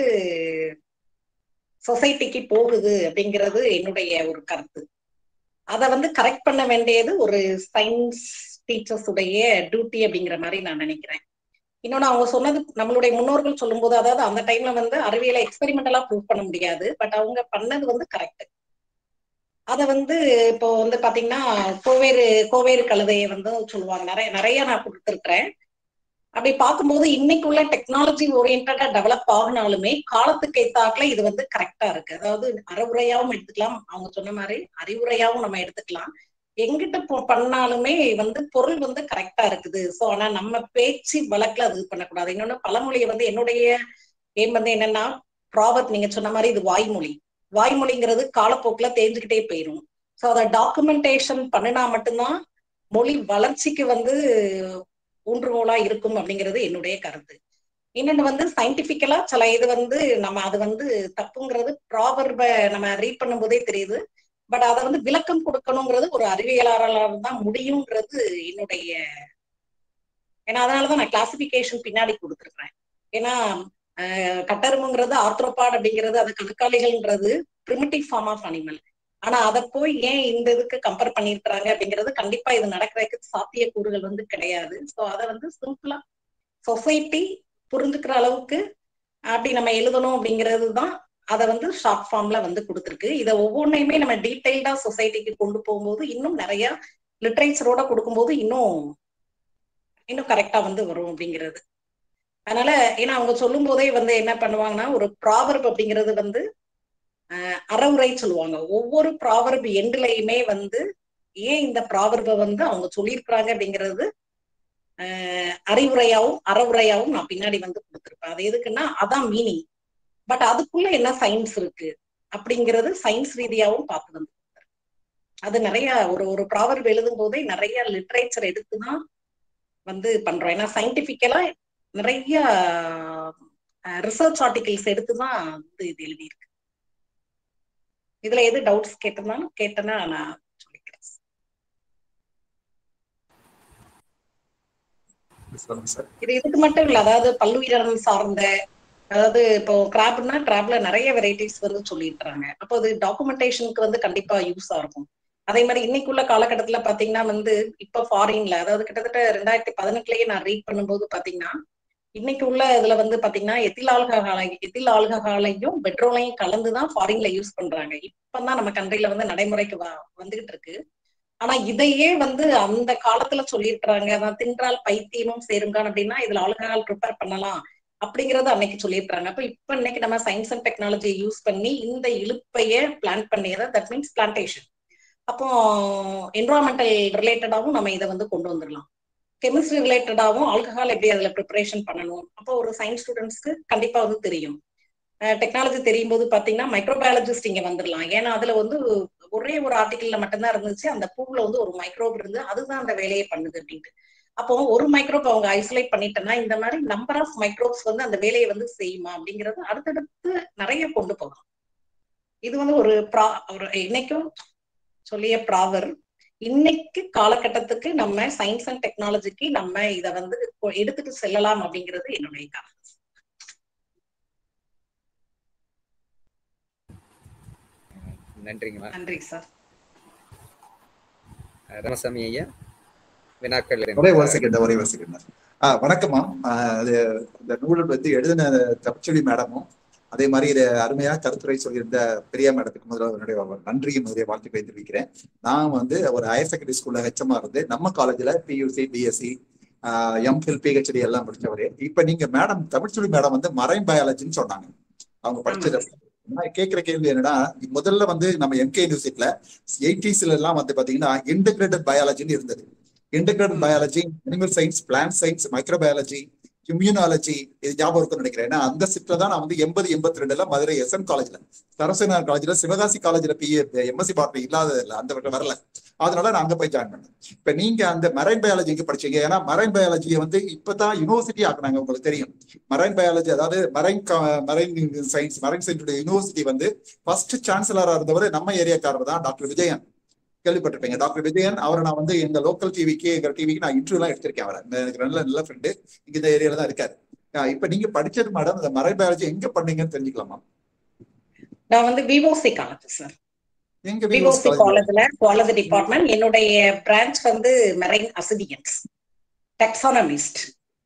சொசைட்டிக்கு போகுது அப்படிங்கிறது என்னுடைய ஒரு கருத்து அதை வந்து கரெக்ட் பண்ண வேண்டியது ஒரு சயின்ஸ் டீச்சர்ஸ் உடைய டியூட்டி அப்படிங்கிற மாதிரி நான் நினைக்கிறேன் இன்னொன்னு அவங்க சொன்னது நம்மளுடைய முன்னோர்கள் சொல்லும்போது அதாவது அந்த டைம்ல வந்து அறிவியலை எக்ஸ்பெரிமெண்டலா ப்ரூவ் பண்ண முடியாது பட் அவங்க பண்ணது வந்து கரெக்ட் அத வந்து இப்போ வந்து பாத்தீங்கன்னா கோவேறு கோவேறு கழுதையை வந்து சொல்லுவாங்க நிறைய நிறைய நான் கொடுத்துருக்கிறேன் அப்படி பார்க்கும்போது இன்னைக்குள்ள டெக்னாலஜி ஓரியன்டா டெவலப் ஆகினாலுமே காலத்துக்கு ஏத்தாக்குல இது வந்து கரெக்டா இருக்கு அதாவது அறவுரையாவும் எடுத்துக்கலாம் அவங்க சொன்ன மாதிரி அறிவுரையாவும் நம்ம எடுத்துக்கலாம் எங்கிட்ட போ- பண்ணாலுமே வந்து பொருள் வந்து கரெக்டா இருக்குது சோ ஆனா நம்ம பேச்சு வழக்குல அது இது பண்ணக்கூடாது இன்னொன்னு பழமொழியை வந்து என்னுடைய ஏம் வந்து என்னன்னா ப்ராவர்ட் நீங்க சொன்ன மாதிரி இது வாய்மொழி வாய்மொழிங்கிறது காலப்போக்குல தேஞ்சுக்கிட்டே போயிரும் சோ அதை டாக்குமெண்டேஷன் பண்ணினா மட்டும்தான் மொழி வளர்ச்சிக்கு வந்து ஊன்றுகோலா இருக்கும் அப்படிங்கிறது என்னுடைய கருத்து இன்னொன்னு வந்து சயின்டிபிக்கலா சில இது வந்து நம்ம அது வந்து தப்புங்கிறது ப்ராவர்ப நம்ம ரீட் பண்ணும்போதே தெரியுது பட் அதை வந்து விளக்கம் கொடுக்கணுங்கிறது ஒரு அறிவியலாளரால் தான் முடியுங்கிறது என்னுடைய ஏன்னா அதனாலதான் நான் கிளாசிபிகேஷன் பின்னாடி கொடுத்துருக்கேன் ஏன்னா அஹ், கட்டெரும்புங்கிறது ஆர்த்ரோபாட் அப்படிங்கிறது அது கணுக்காலிகள்ன்றது பிரிமிட்டிவ் ஃபார்ம் ஆஃப் அனிமல் ஆனா அதை போய் ஏன் இந்த இதுக்கு கம்பேர் பண்ணிருக்கிறாங்க அப்படிங்கிறது கண்டிப்பா இது நடக்கிறதுக்கு சாத்தியக்கூறுகள் வந்து கிடையாது ஸோ அதை வந்து சிம்பிளா சொசைட்டி புரிஞ்சுக்கிற அளவுக்கு அப்படி நம்ம எழுதணும் அப்படிங்கிறது தான் அதை வந்து ஷார்ட் ஃபார்ம்ல வந்து கொடுத்துருக்கு இதை ஒவ்வொன்றையுமே நம்ம டீடைல்டா சொசைட்டிக்கு கொண்டு போகும்போது இன்னும் நிறைய லிட்ரேச்சரோட கொடுக்கும்போது இன்னும் இன்னும் கரெக்டா வந்து வரும் அப்படிங்கிறது அதனால ஏன்னா அவங்க சொல்லும் போதே வந்து என்ன பண்ணுவாங்கன்னா ஒரு ப்ராவர்ப் அப்படிங்கிறது வந்து அஹ், அறவுரை சொல்லுவாங்க ஒவ்வொரு ப்ராவர்ப் எண்டுலையுமே வந்து ஏன் இந்த ப்ராவர்பை வந்து அவங்க சொல்லியிருக்கிறாங்க அப்படிங்கிறது அஹ், அறிவுரையாவும் அறவுரையாவும் நான் பின்னாடி வந்து கொடுத்துருப்பேன் அது எதுக்குன்னா அதான் மீனிங் பட் அதுக்குள்ள என்ன சயின்ஸ் இருக்கு அப்படிங்கிறது சயின்ஸ் ரீதியாவும் பார்த்து வந்து அது நிறைய ஒரு ஒரு ப்ராவர்ப் எழுதும் போதே நிறைய லிட்ரேச்சர் எடுத்துதான் வந்து பண்றோம் ஏன்னா சயின்டிபிக்கலா நிறைய ரிசர்ச் ஆர்டிகிள்ஸ் எடுத்துதான் வந்து இது எழுதியிருக்கு இதுல எது டவுட்ஸ் கேட்டிருந்தாலும் கேட்டேன்னா நான் சொல்லிக்கிறேன் சொல்லுங்க சார் இது இதுக்கு மட்டும் இல்ல அதாவது பல்லுயிரினம் சார்ந்த அதாவது இப்போ கிராப்னா கிராப்ல நிறைய வெரைட்டிஸ் வந்து சொல்லியிருக்காங்க அப்போ அது டாக்குமெண்டேஷனுக்கு வந்து கண்டிப்பா யூஸா இருக்கும் அதே மாதிரி இன்னைக்குள்ள காலகட்டத்துல பாத்தீங்கன்னா வந்து இப்ப ஃபாரின்ல அதாவது கிட்டத்தட்ட ரெண்டாயிரத்தி பதினெட்டுலயே நான் ரீட் பண்ணும்போது பாத்தீங்கன்னா இன்னைக்கு உள்ள இதுல வந்து பாத்தீங்கன்னா எத்தில் ஆல்கஹாலை எத்தில் ஆல்கஹாலையும் பெட்ரோலையும் கலந்துதான் ஃபாரின்ல யூஸ் பண்றாங்க இப்பதான் நம்ம கண்ட்ரில வந்து நடைமுறைக்கு வ- வந்துகிட்டு இருக்கு ஆனா இதையே வந்து அந்த காலத்துல சொல்லியிருக்கிறாங்க அதான் தின்றால் பைத்தியமும் சேருங்கான் அப்படின்னா இதுல ஆல்கஹால் ப்ரிப்பேர் பண்ணலாம் அப்படிங்கறது அன்னைக்கு சொல்லியிருக்காங்க அப்ப இப்ப இன்னைக்கு நம்ம சயின்ஸ் அண்ட் டெக்னாலஜியை யூஸ் பண்ணி இந்த இழுப்பைய பிளான் பண்ணியதை தட் மீன்ஸ் பிளான்டேஷன் அப்போ என்வரான்மெண்டல் ரிலேட்டடாவும் நம்ம இதை வந்து கொண்டு வந்துடலாம் கெமிஸ்ட்ரி ரிலேட்டடாவும் ஆல்கஹால் எப்படி அதுல ப்ரிப்பரேஷன் பண்ணணும் அப்போ ஒரு சயின்ஸ் ஸ்டூடெண்ட்ஸ்க்கு கண்டிப்பா வந்து தெரியும் டெக்னாலஜி தெரியும் போது பாத்தீங்கன்னா மைக்ரோபயாலஜிஸ்ட் இங்க வந்துடலாம் ஏன்னா அதுல வந்து ஒரே ஒரு ஆர்டிகிள்ல மட்டும்தான் இருந்துச்சு அந்த பூவுல வந்து ஒரு மைக்ரோப் இருந்து அதுதான் அந்த வேலையை பண்ணுது அப்படின்ட்டு அப்போ ஒரு மைக்ரோப் அவங்க ஐசோலேட் பண்ணிட்டேன்னா இந்த மாதிரி நம்பர் ஆஃப் மைக்ரோப்ஸ் வந்து அந்த வேலையை வந்து செய்யுமா அப்படிங்கறது அடுத்தடுத்து நிறைய கொண்டு போகலாம் இது வந்து ஒரு ப்ரா ஒரு இன்னைக்கும் சொல்லிய ப்ராவர் இன்னைக்கு காலகட்டத்துக்கு நம்ம சயின்ஸ் அண்ட் டெக்னாலஜிக்கு நம்ம இத வந்து கொ- எடுத்துட்டு செல்லலாம் அப்படிங்கிறது என்னுடைய கருத்து நன்றிங்கம்மா நன்றி சார் ராமசாமி ஐயா வினாக்கள் ஒரே இருந்தா- ஒரு செகண்ட் ஒரே ஒரு செகண்ட் ஆ வணக்கம்மா ஆ, அது இந்த நூலை பத்தி எழுதின தமிழ்ச்செடி மேடமும் அதே மாதிரி இது அருமையா கருத்துரை சொல்லியிருந்த பிரியா மேடத்துக்கு முதல்ல என்னுடைய நன்றியும் முதலிய வாழ்த்துக்களை தெரிவிக்கிறேன் நான் வந்து ஒரு ஹையர் செகண்டரி ஸ்கூல்ல ஹெச்எம்மா இருந்து நம்ம காலேஜ்ல பியூசி பிஎஸ்சி எம்ஃபில் பிஹெச்டி எல்லாம் படிச்சவரு இப்ப நீங்க மேடம் தமிழ்ச்சொலி மேடம் வந்து மரைன் பயாலஜின்னு சொன்னாங்க அவங்க படிச்சது நான் கேட்கிற கேள்வி என்னன்னா முதல்ல வந்து நம்ம எம்கே யூனிவர்சிட்டியில எயிட்டிஸ்ல எல்லாம் வந்து பாத்தீங்கன்னா இன்டகிரேட்டட் பயாலஜின்னு இருந்தது integrated biology animal science plant science microbiology immunology இது ஞாபகம் இருக்கும்னு நினைக்கிறேன் ஏன்னா அந்த சிப்ல தான் நான் வந்து எண்பது எண்பத்தி ரெண்டுல மதுரை எஸ்என் காலேஜ்ல சரஸ்வநாத் காலேஜ்ல சிவகாசி காலேஜ்ல பி எம்எஸ்சி பாட்டு இல்லாத இல்ல அந்த வட்டம் வரல அதனால நான் அங்க போய் ஜாயின் பண்ணேன் இப்ப நீங்க அந்த மரைன் பயாலஜி எங்க படிச்சீங்க ஏன்னா மரைன் பயாலஜியை வந்து இப்பதான் யூனிவர்சிட்டி ஆக்குனாங்க உங்களுக்கு தெரியும் மரைன் பயாலஜி அதாவது marine marine science marine science university வந்து ஃபர்ஸ்ட் சான்சலரா இருந்தவர் நம்ம ஏரியாக்காரர் தான் டாக்டர் விஜயன் கேள்விப்பட்டிருப்பீங்க டாக்டர் விஜயன் அவரை நான் வந்து எங்க லோக்கல் டிவிக்கு எங்க டிவிக்கு நான் இன்டர்வியூ எல்லாம் எடுத்திருக்கேன் அவரை எனக்கு நல்ல நல்ல ஃப்ரெண்டு இங்க இந்த ஏரியால தான் இருக்காரு இப்ப நீங்க படிச்சது மேடம் இந்த மரை பயாலஜி எங்க பண்ணீங்கன்னு தெரிஞ்சுக்கலாமா நான் வந்து விவோசி காலேஜ் சார் எங்க விவோசி காலேஜ்ல காலேஜ் டிபார்ட்மெண்ட் என்னுடைய பிரான்ச் வந்து மெரைன் அசிடியன்ஸ் டெக்ஸானமிஸ்ட்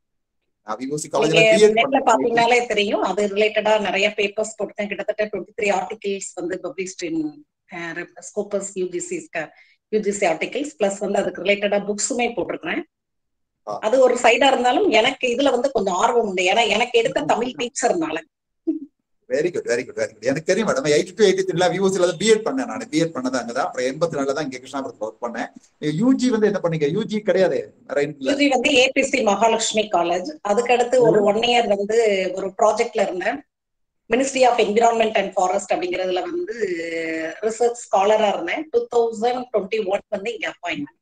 விவோசி காலேஜ்ல நெட்ல பாத்தீங்கன்னாலே தெரியும் அது ரிலேட்டடா நிறைய பேப்பர்ஸ் போட்டுருக்கேன் கிட்டத்தட்ட டுவெண்ட்டி த்ரீ ஆர்டிகிள்ஸ் வந்து published in Scopus UGC UGC articles plus வந்து அதுக்கு ரிலேட்டடா புக்ஸுமே போட்டிருக்கிறேன் அது ஒரு சைடா இருந்தாலும் எனக்கு இதுல வந்து கொஞ்சம் ஆர்வம் உண்டு ஏன்னா எனக்கு எடுத்த தமிழ் டீச்சர்னால very good very good very good எனக்கு தெரியும் மேடம் எயிட்டி டூ எயிட்டி த்ரீல விஓசில தான் பிஎட் பண்ணேன் நான் பிஎட் பண்ணது அங்கதான் அப்புறம் எண்பத்தி நாலுல தான் இங்க கிருஷ்ணாபுரத்துல ஒர்க் பண்ணேன் யூஜி வந்து என்ன பண்ணீங்க யூஜி கிடையாது யூஜி வந்து ஏபிசி மகாலட்சுமி காலேஜ் அதுக்கடுத்து ஒரு ஒன் இயர் வந்து ஒரு ப்ராஜெக்ட்ல இருந்தேன் ministry of environment and forest அப்படிங்கறதுல வந்து ரிசர்ச் ஸ்காலரா இருந்தேன் டூ தௌசண்ட் டுவெண்ட்டி ஒன் வந்து இங்க அப்பாயின்மெண்ட்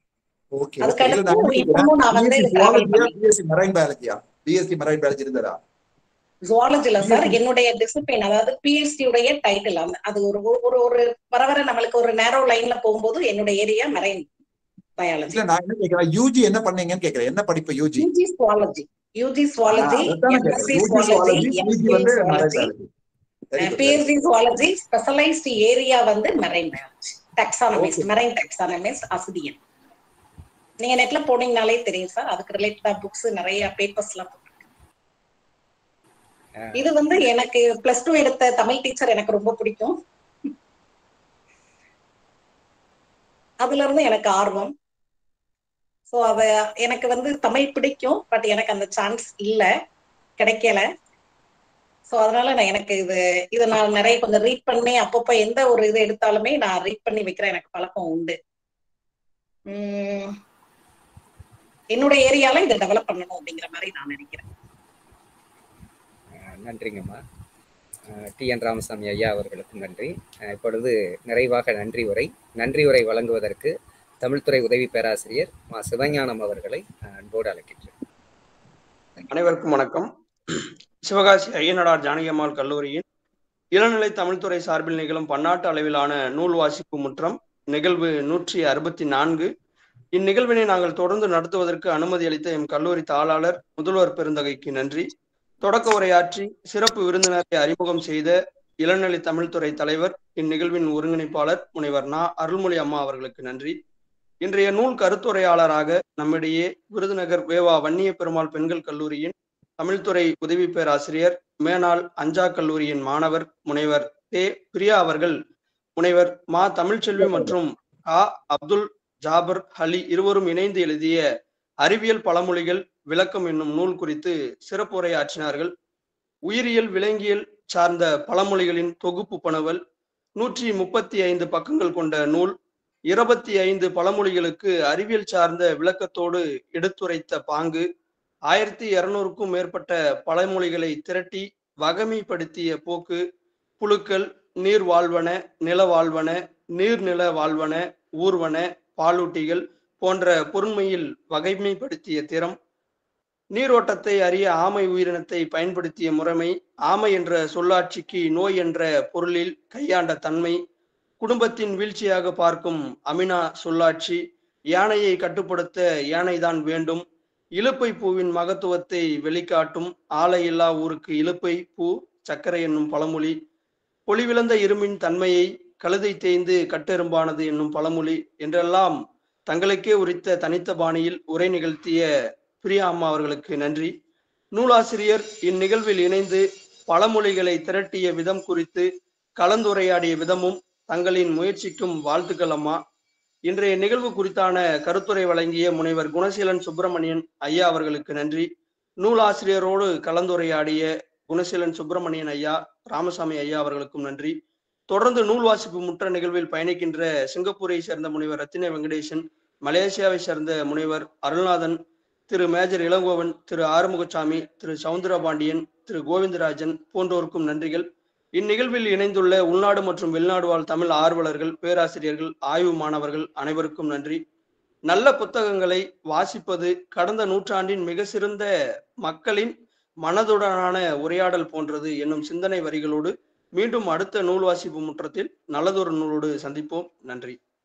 ஓகே அதுக்கடுத்து இப்பவும் நான் வந்து பிஎஸ்சி மரைன் பயாலஜியா பிஎஸ்சி மரைன் பயாலஜி இருந்ததா ஜுவாலஜில சார் என்னுடைய டிசிப்ளின் அதாவது பிஎஸ்டி உடைய டைட்டில் அது ஒரு ஒரு ஒரு வர வர நம்மளுக்கு ஒரு நேரோ லைன்ல போகும்போது என்னுடைய ஏரியா மரைன் பயாலஜி இல்ல நான் என்ன கேக்குறேன் யூஜி என்ன பண்ணீங்கன்னு கேக்குறேன் என்ன படிப்பு UG UG zoology UG zoology MSc zoology PhD zoology specialised area வந்து marine biology taxonomist marine taxonomist ascidian நீங்க நெட்ல போனீங்கனாலே தெரியும் சார் அதுக்கு ரிலேட்டடா புக்ஸ் நிறைய பேப்பர்ஸ் எல்லாம் இது வந்து எனக்கு பிளஸ் டூ எடுத்த தமிழ் டீச்சர் எனக்கு ரொம்ப பிடிக்கும் அதுல இருந்து எனக்கு ஆர்வம் சோ அத எனக்கு வந்து தமிழ் பிடிக்கும் பட் எனக்கு அந்த சான்ஸ் இல்ல கிடைக்கல சோ அதனால நான் எனக்கு இது இதை நான் நிறைய கொஞ்சம் ரீட் பண்ணி அப்பப்போ எந்த ஒரு இது எடுத்தாலுமே நான் ரீட் பண்ணி வைக்கிறேன் எனக்கு பழக்கம் உண்டு உம் என்னோட ஏரியால இதை டெவலப் பண்ணணும் அப்படிங்கிற மாதிரி நான் நினைக்கிறேன் நன்றிங்கம்மா டி என் ராமசாமி ஐயா அவர்களுக்கு நன்றி இப்பொழுது நிறைவாக நன்றி உரை நன்றி உரை வழங்குவதற்கு தமிழ்துறை உதவி பேராசிரியர் மா சிவஞானம் அவர்களை அன்போடு அழைக்கின்றேன் அனைவருக்கும் வணக்கம் சிவகாசி ஐயனடார் ஜானகியம்மாள் கல்லூரியின் இளநிலை தமிழ்துறை சார்பில் நிகழும் பன்னாட்டு அளவிலான நூல் வாசிப்பு முற்றம் நிகழ்வு நூற்றி அறுபத்தி நான்கு இந்நிகழ்வினை நாங்கள் தொடர்ந்து நடத்துவதற்கு அனுமதி அளித்த எம் கல்லூரி தாளாளர் முதல்வர் பெருந்தகைக்கு நன்றி தொடக்க உரையாற்றி சிறப்பு விருந்தினரை அறிமுகம் செய்த இளநிலை தமிழ்துறை தலைவர் இந்நிகழ்வின் ஒருங்கிணைப்பாளர் முனைவர் நா அருள்மொழி அம்மா அவர்களுக்கு நன்றி இன்றைய நூல் கருத்துரையாளராக நம்மிடையே விருதுநகர் வேவா வன்னிய பெருமாள் பெண்கள் கல்லூரியின் தமிழ்துறை உதவி பேராசிரியர் மேனாள் அஞ்சா கல்லூரியின் மாணவர் முனைவர் தே பிரியா அவர்கள் முனைவர் மா தமிழ்ச்செல்வி மற்றும் ஆ அப்துல் ஜாபர் அலி இருவரும் இணைந்து எழுதிய அறிவியல் பழமொழிகள் விளக்கம் என்னும் நூல் குறித்து சிறப்புரையாற்றினார்கள் உயிரியல் விலங்கியல் சார்ந்த பழமொழிகளின் தொகுப்பு பணவல் நூற்றி முப்பத்தி ஐந்து பக்கங்கள் கொண்ட நூல் இருபத்தி ஐந்து பழமொழிகளுக்கு அறிவியல் சார்ந்த விளக்கத்தோடு எடுத்துரைத்த பாங்கு ஆயிரத்தி இருநூறுக்கும் மேற்பட்ட பழமொழிகளை திரட்டி வகமைப்படுத்திய போக்கு புழுக்கள் நீர் வாழ்வன நில வாழ்வன நீர்நில வாழ்வன ஊர்வன பாலூட்டிகள் போன்ற பொருண்மையில் வகைமைப்படுத்திய திறம் நீரோட்டத்தை அறிய ஆமை உயிரினத்தை பயன்படுத்திய முறைமை ஆமை என்ற சொல்லாட்சிக்கு நோய் என்ற பொருளில் கையாண்ட தன்மை குடும்பத்தின் வீழ்ச்சியாக பார்க்கும் அமினா சொல்லாட்சி யானையை கட்டுப்படுத்த யானைதான் வேண்டும் இலுப்பை பூவின் மகத்துவத்தை வெளிக்காட்டும் ஆலையில்லா ஊருக்கு இலுப்பை பூ சர்க்கரை என்னும் பழமொழி பொலிவிழந்த இரும்பின் தன்மையை கழுதை தேய்ந்து கட்டெரும்பானது என்னும் பழமொழி என்றெல்லாம் தங்களுக்கே உரித்த தனித்த பாணியில் உரை நிகழ்த்திய பிரியா அம்மா அவர்களுக்கு நன்றி நூலாசிரியர் இந்நிகழ்வில் இணைந்து பழமொழிகளை திரட்டிய விதம் குறித்து கலந்துரையாடிய விதமும் தங்களின் முயற்சிக்கும் வாழ்த்துக்கள் அம்மா இன்றைய நிகழ்வு குறித்தான கருத்துரை வழங்கிய முனைவர் குணசீலன் சுப்பிரமணியன் ஐயா அவர்களுக்கு நன்றி நூலாசிரியரோடு கலந்துரையாடிய குணசீலன் சுப்பிரமணியன் ஐயா ராமசாமி ஐயா அவர்களுக்கும் நன்றி தொடர்ந்து நூல் வாசிப்பு முற்ற நிகழ்வில் பயணிக்கின்ற சிங்கப்பூரை சேர்ந்த முனைவர் ரத்தின வெங்கடேசன் மலேசியாவை சேர்ந்த முனைவர் அருள்நாதன் திரு மேஜர் இளங்கோவன் திரு ஆறுமுகசாமி திரு சவுந்தரபாண்டியன் திரு கோவிந்தராஜன் போன்றோருக்கும் நன்றிகள் இந்நிகழ்வில் இணைந்துள்ள உள்நாடு மற்றும் வெளிநாடு வாழ் தமிழ் ஆர்வலர்கள் பேராசிரியர்கள் ஆய்வு மாணவர்கள் அனைவருக்கும் நன்றி நல்ல புத்தகங்களை வாசிப்பது கடந்த நூற்றாண்டின் மிக சிறந்த மக்களின் மனதுடனான உரையாடல் போன்றது என்னும் சிந்தனை வரிகளோடு மீண்டும் அடுத்த நூல் வாசிப்பு முற்றத்தில் நல்லதொரு நூலோடு சந்திப்போம் நன்றி